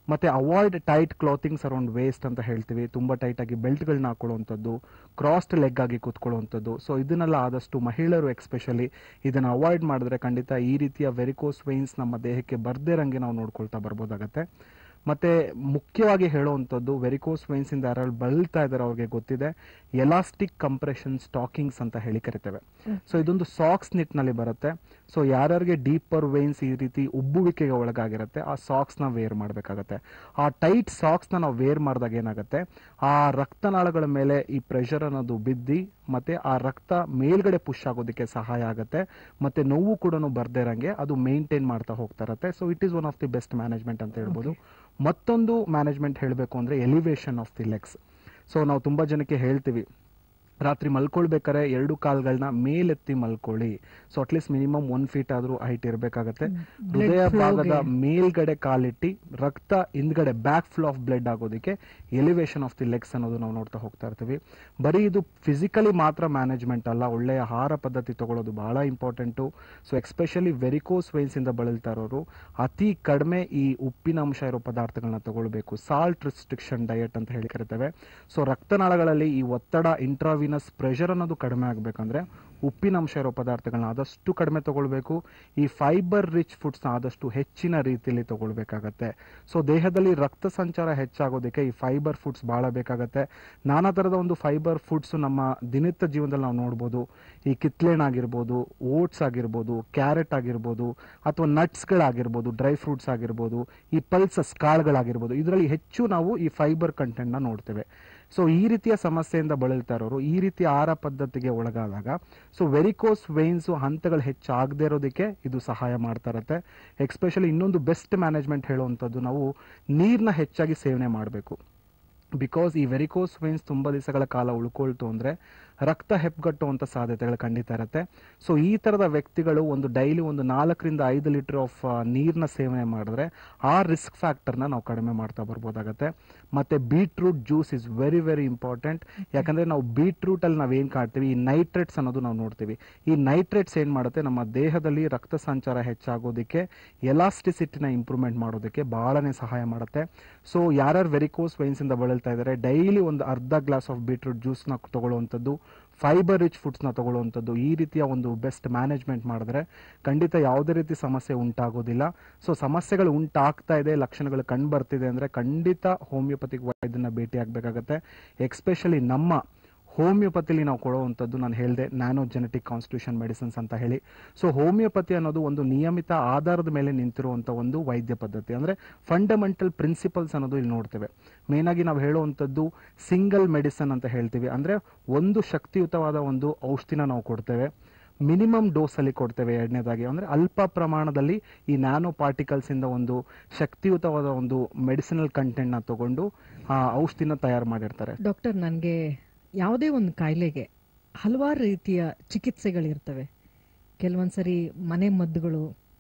ಮತ್ತೆ avoid tight clothings around waist ಅಂತ ಹೇಳ್ತೀವಿ ತುಂಬ ಟೈಟಾಗಿ ಬೆಲ್ಟ್ಗಳನ್ನ ಹಾಕೊಳ್ಳುವಂಥದ್ದು ಕ್ರಾಸ್ಡ್ ಲೆಗ್ ಆಗಿ ಕೂತ್ಕೊಳ್ಳುವಂಥದ್ದು ಸೊ ಇದನ್ನೆಲ್ಲ ಆದಷ್ಟು ಮಹಿಳೆಯರು ಎಕ್ಸ್ಪೆಷಲಿ ಇದನ್ನು ಅವಾಯ್ಡ್ ಮಾಡಿದ್ರೆ ಖಂಡಿತ ಈ ರೀತಿಯ ವೆರಿಕೋಸ್ ವೈನ್ಸ್ ನಮ್ಮ ದೇಹಕ್ಕೆ ಬರ್ದೇ ಇರಂಗೆ ನಾವು ನೋಡ್ಕೊಳ್ತಾ ಬರ್ಬೋದಾಗತ್ತೆ ಮತ್ತೆ ಮುಖ್ಯವಾಗಿ ಹೇಳುವಂಥದ್ದು ವೆರಿಕೋಸ್ ವೈನ್ಸ್ ಇಂದ ಯಾರು ಬಳಲ್ತಾ ಇದ್ದಾರೆ ಅವ್ರಿಗೆ ಗೊತ್ತಿದೆ ಎಲಾಸ್ಟಿಕ್ ಕಂಪ್ರೆಷನ್ ಸ್ಟಾಕಿಂಗ್ಸ್ ಅಂತ ಹೇಳಿ ಕರಿತೇವೆ ಸೊ ಇದೊಂದು ಸಾಕ್ಸ್ ನಿಟ್ನಲ್ಲಿ ಬರುತ್ತೆ ಸೊ ಯಾರ್ಯಾರಿಗೆ ಡೀಪರ್ ವೈನ್ಸ್ ಈ ರೀತಿ ಉಬ್ಬುವಿಕೆಗೆ ಒಳಗಾಗಿರುತ್ತೆ ಆ ಸಾಕ್ಸ್ ನ ವೇರ್ ಮಾಡಬೇಕಾಗತ್ತೆ ಆ ಟೈಟ್ ಸಾಕ್ಸ್ ನ ನಾವು ವೇರ್ ಮಾಡಿದಾಗ ಏನಾಗುತ್ತೆ ಆ ರಕ್ತನಾಳಗಳ ಮೇಲೆ ಈ ಪ್ರೆಷರ್ ಅನ್ನೋದು ಬಿದ್ದಿ ಮತ್ತೆ ಆ ರಕ್ತ ಮೇಲ್ಗಡೆ ಪುಷ್ ಆಗೋದಕ್ಕೆ ಸಹಾಯ ಆಗುತ್ತೆ ಮತ್ತೆ ನೋವು ಕೂಡ ಬರ್ದೇ ಇರಂಗೆ ಅದು ಮೇಂಟೈನ್ ಮಾಡ್ತಾ ಹೋಗ್ತಾ ಇರತ್ತೆ so it is one of the best management ಅಂತ ಹೇಳ್ಬೋದು ಮತ್ತೊಂದು ಮ್ಯಾನೇಜ್ಮೆಂಟ್ ಹೇಳಬೇಕು ಅಂದ್ರೆ elevation of the legs so ನಾವು ತುಂಬಾ ಜನಕ್ಕೆ ಹೇಳ್ತೀವಿ ರಾತ್ರಿ ಮಲ್ಕೊಳ್ಬೇಕಾದ್ರೆ ಎರಡು ಕಾಲ್ಗಳನ್ನ ಮೇಲೆತ್ತಿ ಮಲ್ಕೊಳ್ಳಿ so at least minimum one feet ಆದ್ರೂ ಹೈಟ್ ಇರಬೇಕಾಗತ್ತೆ Blood ಹೃದಯ flow ಭಾಗದ ಗೆ. ಮೇಲ್ಗಡೆ ಕಾಲಿಟ್ಟಿ ರಕ್ತ ಹಿಂದ್ಗಡೆ ಬ್ಯಾಕ್ ಫ್ಲೋ ಆಫ್ ಬ್ಲಡ್ ಆಗೋದಕ್ಕೆ ಎಲಿವೇಶನ್ ಆಫ್ ದಿ ಲೆಗ್ಸ್ ಅನ್ನೋದು ನಾವು ನೋಡ್ತಾ ಹೋಗ್ತಾ ಇರ್ತೀವಿ ಬರೀ ಇದು ಫಿಸಿಕಲಿ ಮಾತ್ರ ಮ್ಯಾನೇಜ್ಮೆಂಟ್ ಅಲ್ಲ ಒಳ್ಳೆಯ ಆಹಾರ ಪದ್ಧತಿ ತಗೊಳ್ಳೋದು ಬಹಳ important so especially varicose veins ಇಂದ ಬಳಲ್ತಾ ಇರೋರು ಅತಿ ಕಡಿಮೆ ಈ ಉಪ್ಪಿನ ಅಂಶ ಇರೋ ಪದಾರ್ಥಗಳನ್ನ ತಗೊಳ್ಬೇಕು ಸಾಲ್ಟ್ ರಿಸ್ಟ್ರಿಕ್ಷನ್ ಡಯಟ್ ಅಂತ ಹೇಳಿ ಕರಿತೇವೆ ಸೊ ರಕ್ತನಾಳಗಳಲ್ಲಿ ಈ ಒತ್ತಡ ಇಂಟ್ರಾವಿನಸ್ ಪ್ರೆಷರ್ ಅನ್ನೋದು ಕಡಿಮೆ ಆಗಬೇಕಂದ್ರೆ ಉಪ್ಪಿನ ಅಂಶ ಇರೋ ಪದಾರ್ಥಗಳನ್ನ ಆದಷ್ಟು ಕಡಿಮೆ ತಗೊಳ್ಬೇಕು ಈ ಫೈಬರ್ ರಿಚ್ ಫುಡ್ಸ್ನ ಆದಷ್ಟು ಹೆಚ್ಚಿನ ರೀತಿಯಲ್ಲಿ ತಗೊಳ್ಬೇಕಾಗತ್ತೆ ಸೊ ದೇಹದಲ್ಲಿ ರಕ್ತ ಸಂಚಾರ ಹೆಚ್ಚಾಗೋದಕ್ಕೆ ಈ ಫೈಬರ್ ಫುಡ್ಸ್ ಬಹಳ ಬೇಕಾಗತ್ತೆ ನಾನಾ ಥರದ ಒಂದು ಫೈಬರ್ ಫುಡ್ಸ್ ನಮ್ಮ ದಿನನಿತ್ಯ ಜೀವನದಲ್ಲಿ ನಾವು ನೋಡ್ಬೋದು ಈ ಕಿತ್ಲೆಣ್ ಆಗಿರ್ಬೋದು ಓಟ್ಸ್ ಆಗಿರ್ಬೋದು ಕ್ಯಾರೆಟ್ ಆಗಿರ್ಬೋದು ಅಥವಾ ನಟ್ಸ್ಗಳಾಗಿರ್ಬೋದು ಡ್ರೈ ಫ್ರೂಟ್ಸ್ ಆಗಿರ್ಬೋದು ಈ ಪಲ್ಸಸ್ ಕಾಳುಗಳಾಗಿರ್ಬೋದು ಇದರಲ್ಲಿ ಹೆಚ್ಚು ನಾವು ಈ ಫೈಬರ್ ಕಂಟೆಂಟ್ನ ನೋಡ್ತೇವೆ ಸೊ ಈ ರೀತಿಯ ಸಮಸ್ಯೆಯಿಂದ ಬಳಲ್ತಾ ಇರೋರು ಈ ರೀತಿಯ ಆಹಾರ ಪದ್ಧತಿಗೆ ಒಳಗಾದಾಗ ಸೊ ವೆರಿಕೋಸ್ ವೇನ್ಸ್ ಹಂತಗಳು ಹೆಚ್ಚಾಗದೇ ಇರೋದಕ್ಕೆ ಇದು ಸಹಾಯ ಮಾಡ್ತಾ ಇರತ್ತೆ ಎಕ್ಸ್ಪೆಷಲಿ ಇನ್ನೊಂದು ಬೆಸ್ಟ್ ಮ್ಯಾನೇಜ್ಮೆಂಟ್ ಹೇಳುವಂಥದ್ದು ನಾವು ನೀರನ್ನ ಹೆಚ್ಚಾಗಿ ಸೇವನೆ ಮಾಡಬೇಕು ಬಿಕಾಸ್ ಈ ವೆರಿಕೋಸ್ ವೇನ್ಸ್ ತುಂಬ ದಿವಸಗಳ ಕಾಲ ಉಳ್ಕೊಳ್ತು ಅಂದರೆ ರಕ್ತ ಹೆಪ್ಪುಗಟ್ಟುವಂಥ ಸಾಧ್ಯತೆಗಳು ಖಂಡಿತ ಇರುತ್ತೆ ಸೊ ಈ ಥರದ ವ್ಯಕ್ತಿಗಳು ಒಂದು ಡೈಲಿ ಒಂದು ನಾಲ್ಕರಿಂದ ಐದು ಲೀಟರ್ ಆಫ್ ನೀರನ್ನ ಸೇವನೆ ಮಾಡಿದ್ರೆ ಆ ರಿಸ್ಕ್ ಫ್ಯಾಕ್ಟರ್ನ ನಾವು ಕಡಿಮೆ ಮಾಡ್ತಾ ಬರ್ಬೋದಾಗತ್ತೆ ಮತ್ತು beetroot juice is very very important ಯಾಕಂದರೆ ನಾವು ಬೀಟ್ರೂಟಲ್ಲಿ ನಾವು ಏನು ಕಾಡ್ತೀವಿ ಈ ನೈಟ್ರೇಟ್ಸ್ ಅನ್ನೋದು ನಾವು ನೋಡ್ತೀವಿ ಈ ನೈಟ್ರೇಟ್ಸ್ ಏನು ಮಾಡುತ್ತೆ ನಮ್ಮ ದೇಹದಲ್ಲಿ ರಕ್ತ ಸಂಚಾರ ಹೆಚ್ಚಾಗೋದಕ್ಕೆ ಎಲಾಸ್ಟಿಸಿಟಿನ ಇಂಪ್ರೂವ್ಮೆಂಟ್ ಮಾಡೋದಕ್ಕೆ ಬಹಳನೇ ಸಹಾಯ ಮಾಡುತ್ತೆ ಸೊ ಯಾರ್ಯಾರು ವೆರಿಕೋಸ್ ವೈನ್ಸಿಂದ ಬಳಲ್ತಾ ಇದ್ದಾರೆ ಡೈಲಿ ಒಂದು ಅರ್ಧ ಗ್ಲಾಸ್ ಆಫ್ ಬೀಟ್ರೂಟ್ ಜ್ಯೂಸ್ನ ತಗೊಳ್ಳುವಂಥದ್ದು ಫೈಬರ್ ರಿಚ್ ಫುಡ್ಸ್ನ ತಗೊಳ್ಳುವಂಥದ್ದು ಈ ರೀತಿಯ ಒಂದು ಬೆಸ್ಟ್ ಮ್ಯಾನೇಜ್ಮೆಂಟ್ ಮಾಡಿದ್ರೆ ಖಂಡಿತ ಯಾವುದೇ ರೀತಿ ಸಮಸ್ಯೆ ಉಂಟಾಗೋದಿಲ್ಲ ಸೊ ಸಮಸ್ಯೆಗಳು ಉಂಟಾಗ್ತಾ ಇದೆ ಲಕ್ಷಣಗಳು ಕಂಡು ಬರ್ತಿದೆ ಅಂದರೆ ಖಂಡಿತ ಹೋಮಿಯೋಪತಿಕ್ ವೈದ್ಯನ ಭೇಟಿ ಆಗಬೇಕಾಗತ್ತೆ ಎಕ್ಸ್ಪೆಷಲಿ ನಮ್ಮ ಹೋಮಿಯೋಪತಿಲಿ ನಾವು ಕೊಡುವಂಥದ್ದು ನಾನು ಹೇಳಿದೆ ನ್ಯಾನೋ ಜೆನೆಟಿಕ್ ಕಾನ್ಸ್ಟಿಟ್ಯೂಷನ್ ಮೆಡಿಸಿನ್ಸ್ ಅಂತ ಹೇಳಿ ಸೊ ಹೋಮಿಯೋಪತಿ ಅನ್ನೋದು ಒಂದು ನಿಯಮಿತ ಆಧಾರದ ಮೇಲೆ ನಿಂತಿರುವಂಥ ಒಂದು ವೈದ್ಯ ಪದ್ಧತಿ ಅಂದರೆ ಫಂಡಮೆಂಟಲ್ ಪ್ರಿನ್ಸಿಪಲ್ಸ್ ಅನ್ನೋದು ಇಲ್ಲಿ ನೋಡ್ತೇವೆ ಮೇನಾಗಿ ನಾವು ಹೇಳುವಂಥದ್ದು ಸಿಂಗಲ್ ಮೆಡಿಸನ್ ಅಂತ ಹೇಳ್ತೀವಿ ಅಂದರೆ ಒಂದು ಶಕ್ತಿಯುತವಾದ ಒಂದು ಔಷಧಿನ ನಾವು ಕೊಡ್ತೇವೆ ಮಿನಿಮಮ್ ಡೋಸಲ್ಲಿ ಕೊಡ್ತೇವೆ ಎರಡನೇದಾಗಿ ಅಂದರೆ ಅಲ್ಪ ಪ್ರಮಾಣದಲ್ಲಿ ಈ ನ್ಯಾನೋ ಪಾರ್ಟಿಕಲ್ಸ್ ಇಂದ ಒಂದು ಶಕ್ತಿಯುತವಾದ ಒಂದು ಮೆಡಿಸಿನಲ್ ಕಂಟೆಂಟ್ನ ತಗೊಂಡು ಆ ಔಷಧಿನ ತಯಾರು ಮಾಡಿರ್ತಾರೆ ಡಾಕ್ಟರ್ ನನಗೆ ಯಾವುದೇ ಒಂದು ಕಾಯಿಲೆಗೆ ಹಲವಾರು ರೀತಿಯ ಚಿಕಿತ್ಸೆಗಳಿರ್ತವೆ ಕೆಲವೊಂದು ಸರಿ ಮನೆ ಮದ್ದುಗಳು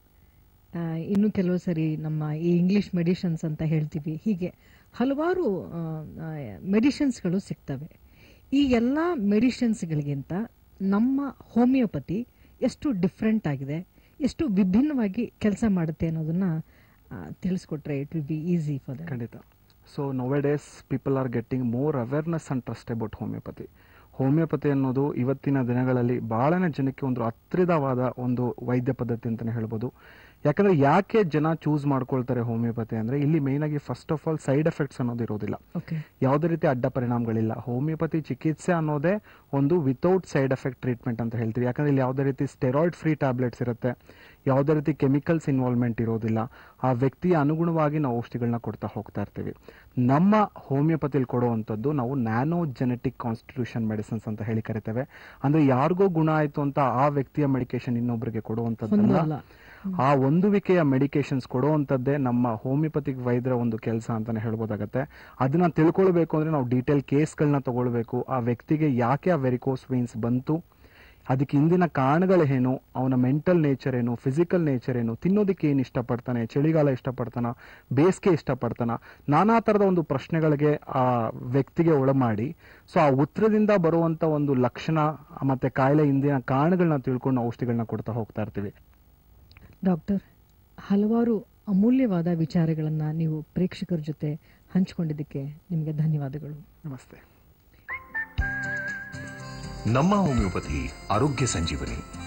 ಆ, ಇನ್ನು ಕೆಲವು ಸರಿ ನಮ್ಮ ಈ ಇಂಗ್ಲಿಷ್ ಮೆಡಿಷನ್ಸ್ ಅಂತ ಹೇಳ್ತೀವಿ ಹೀಗೆ ಹಲವಾರು ಮೆಡಿಷನ್ಸ್ಗಳು ಸಿಗ್ತವೆ ಈ ಎಲ್ಲ ಮೆಡಿಷನ್ಸ್ಗಳಿಗಿಂತ ನಮ್ಮ ಹೋಮಿಯೋಪತಿ ಎಷ್ಟು ಡಿಫ್ರೆಂಟ್ ಆಗಿದೆ ಎಷ್ಟು ವಿಭಿನ್ನವಾಗಿ ಕೆಲಸ ಮಾಡುತ್ತೆ ಅನ್ನೋದನ್ನ ಆ, ತಿಳಿಸ್ಕೊಟ್ರೆ it will be easy for that ಖಂಡಿತ so nowadays people are getting more awareness and trust about homeopathy homeopathy ಅನ್ನೋದು ಇವತ್ತಿನ ದಿನಗಳಲ್ಲಿ ಬಹಳನೇ ಜನಕ್ಕೆ ಒಂದು ಹತ್ತಿರವಾದ ಒಂದು ವೈದ್ಯ ಪದ್ಧತಿ ಅಂತಲೇ ಹೇಳ್ಬೋದು ಯಾಕಂದ್ರೆ ಯಾಕೆ ಜನ ಚೂಸ್ ಮಾಡ್ಕೊಳ್ತಾರೆ ಹೋಮಿಯೋಪತಿ ಅಂದ್ರೆ ಇಲ್ಲಿ ಮೇನ್ ಆಗಿ first of all side effects ಅನ್ನೋದು ಇರೋದಿಲ್ಲ ಓಕೆ ಯಾವುದೇ ರೀತಿ ಅಡ್ಡ ಪರಿಣಾಮಗಳಿಲ್ಲ ಹೋಮಿಯೋಪತಿ ಚಿಕಿತ್ಸೆ ಅನ್ನೋದೇ ಒಂದು ವಿತೌಟ್ ಸೈಡ್ ಎಫೆಕ್ಟ್ ಟ್ರೀಟ್ಮೆಂಟ್ ಅಂತ ಹೇಳ್ತೀವಿ ಯಾಕಂದ್ರೆ ಇಲ್ಲಿ ಯಾವುದೇ ರೀತಿ ಸ್ಟೆರಾಯ್ಡ್ ಫ್ರೀ ಟ್ಯಾಬ್ಲೆಟ್ಸ್ ಇರುತ್ತೆ ಯಾವುದೇ ರೀತಿ ಕೆಮಿಕಲ್ಸ್ ಇನ್ವಾಲ್ವ್ಮೆಂಟ್ ಇರೋದಿಲ್ಲ ಆ ವ್ಯಕ್ತಿಯ ಅನುಗುಣವಾಗಿ ನಾವು ಔಷಧಿಗಳನ್ನ ಕೊಡ್ತಾ ಹೋಗ್ತಾ ಇರ್ತೀವಿ ನಮ್ಮ ಹೋಮಿಯೋಪತಿಲಿ ಕೊಡುವಂಥದ್ದು ನಾವು ನ್ಯಾನೋ ಜೆನೆಟಿಕ್ ಕಾನ್ಸ್ಟಿಟ್ಯೂಷನ್ ಮೆಡಿಸಿನ್ಸ್ ಅಂತ ಹೇಳಿ ಕರಿತೇವೆ ಅಂದ್ರೆ ಯಾರಿಗೋ ಗುಣ ಆಯ್ತು ಅಂತ ಆ ವ್ಯಕ್ತಿಯ ಮೆಡಿಕೇಶನ್ ಇನ್ನೊಬ್ಬರಿಗೆ ಕೊಡುವಂಥದ್ದಲ್ಲ ಹೊಂದಲ್ಲ ಆ ಒಂದುವಿಕೆಯ ಮೆಡಿಕೇಶನ್ಸ್ ಕೊಡುವಂಥದ್ದೇ ನಮ್ಮ ಹೋಮಿಯೋಪತಿಕ್ ವೈದ್ಯರ ಒಂದು ಕೆಲಸ ಅಂತಾನೆ ಹೇಳ್ಬೋದಾಗತ್ತೆ ಅದನ್ನ ತಿಳ್ಕೊಳ್ಬೇಕು ಅಂದ್ರೆ ನಾವು ಡೀಟೇಲ್ ಕೇಸ್ಗಳನ್ನ ತಗೊಳ್ಬೇಕು ಆ ವ್ಯಕ್ತಿಗೆ ಯಾಕೆ ಆ ವೆರಿಕೋಸ್ ವೀನ್ಸ್ ಬಂತು ಅದಕ್ಕೆ ಹಿಂದಿನ ಕಾರಣಗಳೇನು ಅವನ ಮೆಂಟಲ್ ನೇಚರ್ ಏನು ಫಿಸಿಕಲ್ ನೇಚರ್ ಏನು ತಿನ್ನೋದಕ್ಕೆ ಏನು ಇಷ್ಟಪಡ್ತಾನೆ ಚಳಿಗಾಲ ಇಷ್ಟಪಡ್ತಾನ ಬೇಸಿಗೆ ಇಷ್ಟಪಡ್ತಾನ ನಾನಾ ಥರದ ಒಂದು ಪ್ರಶ್ನೆಗಳಿಗೆ ಆ ವ್ಯಕ್ತಿಗೆ ಒಳಮಾಡಿ ಸೊ ಆ ಉತ್ತರದಿಂದ ಬರುವಂತ ಒಂದು ಲಕ್ಷಣ ಮತ್ತೆ ಕಾಯಿಲೆ ಹಿಂದಿನ ಕಾರಣಗಳನ್ನ ತಿಳ್ಕೊಂಡು ಔಷಧಿಗಳನ್ನ ಕೊಡ್ತಾ ಹೋಗ್ತಾ ಇರ್ತೀವಿ ಡಾಕ್ಟರ್ ಹಲವಾರು ಅಮೂಲ್ಯವಾದ ವಿಚಾರಗಳನ್ನು ನೀವು ಪ್ರೇಕ್ಷಕರ ಜೊತೆ ಹಂಚಿಕೊಂಡಿದ್ದಕ್ಕೆ ನಿಮಗೆ ಧನ್ಯವಾದಗಳು ನಮಸ್ತೆ ನಮ್ಮ ಹೋಮಿಯೋಪತಿ ಆರೋಗ್ಯ ಸಂಜೀವನಿ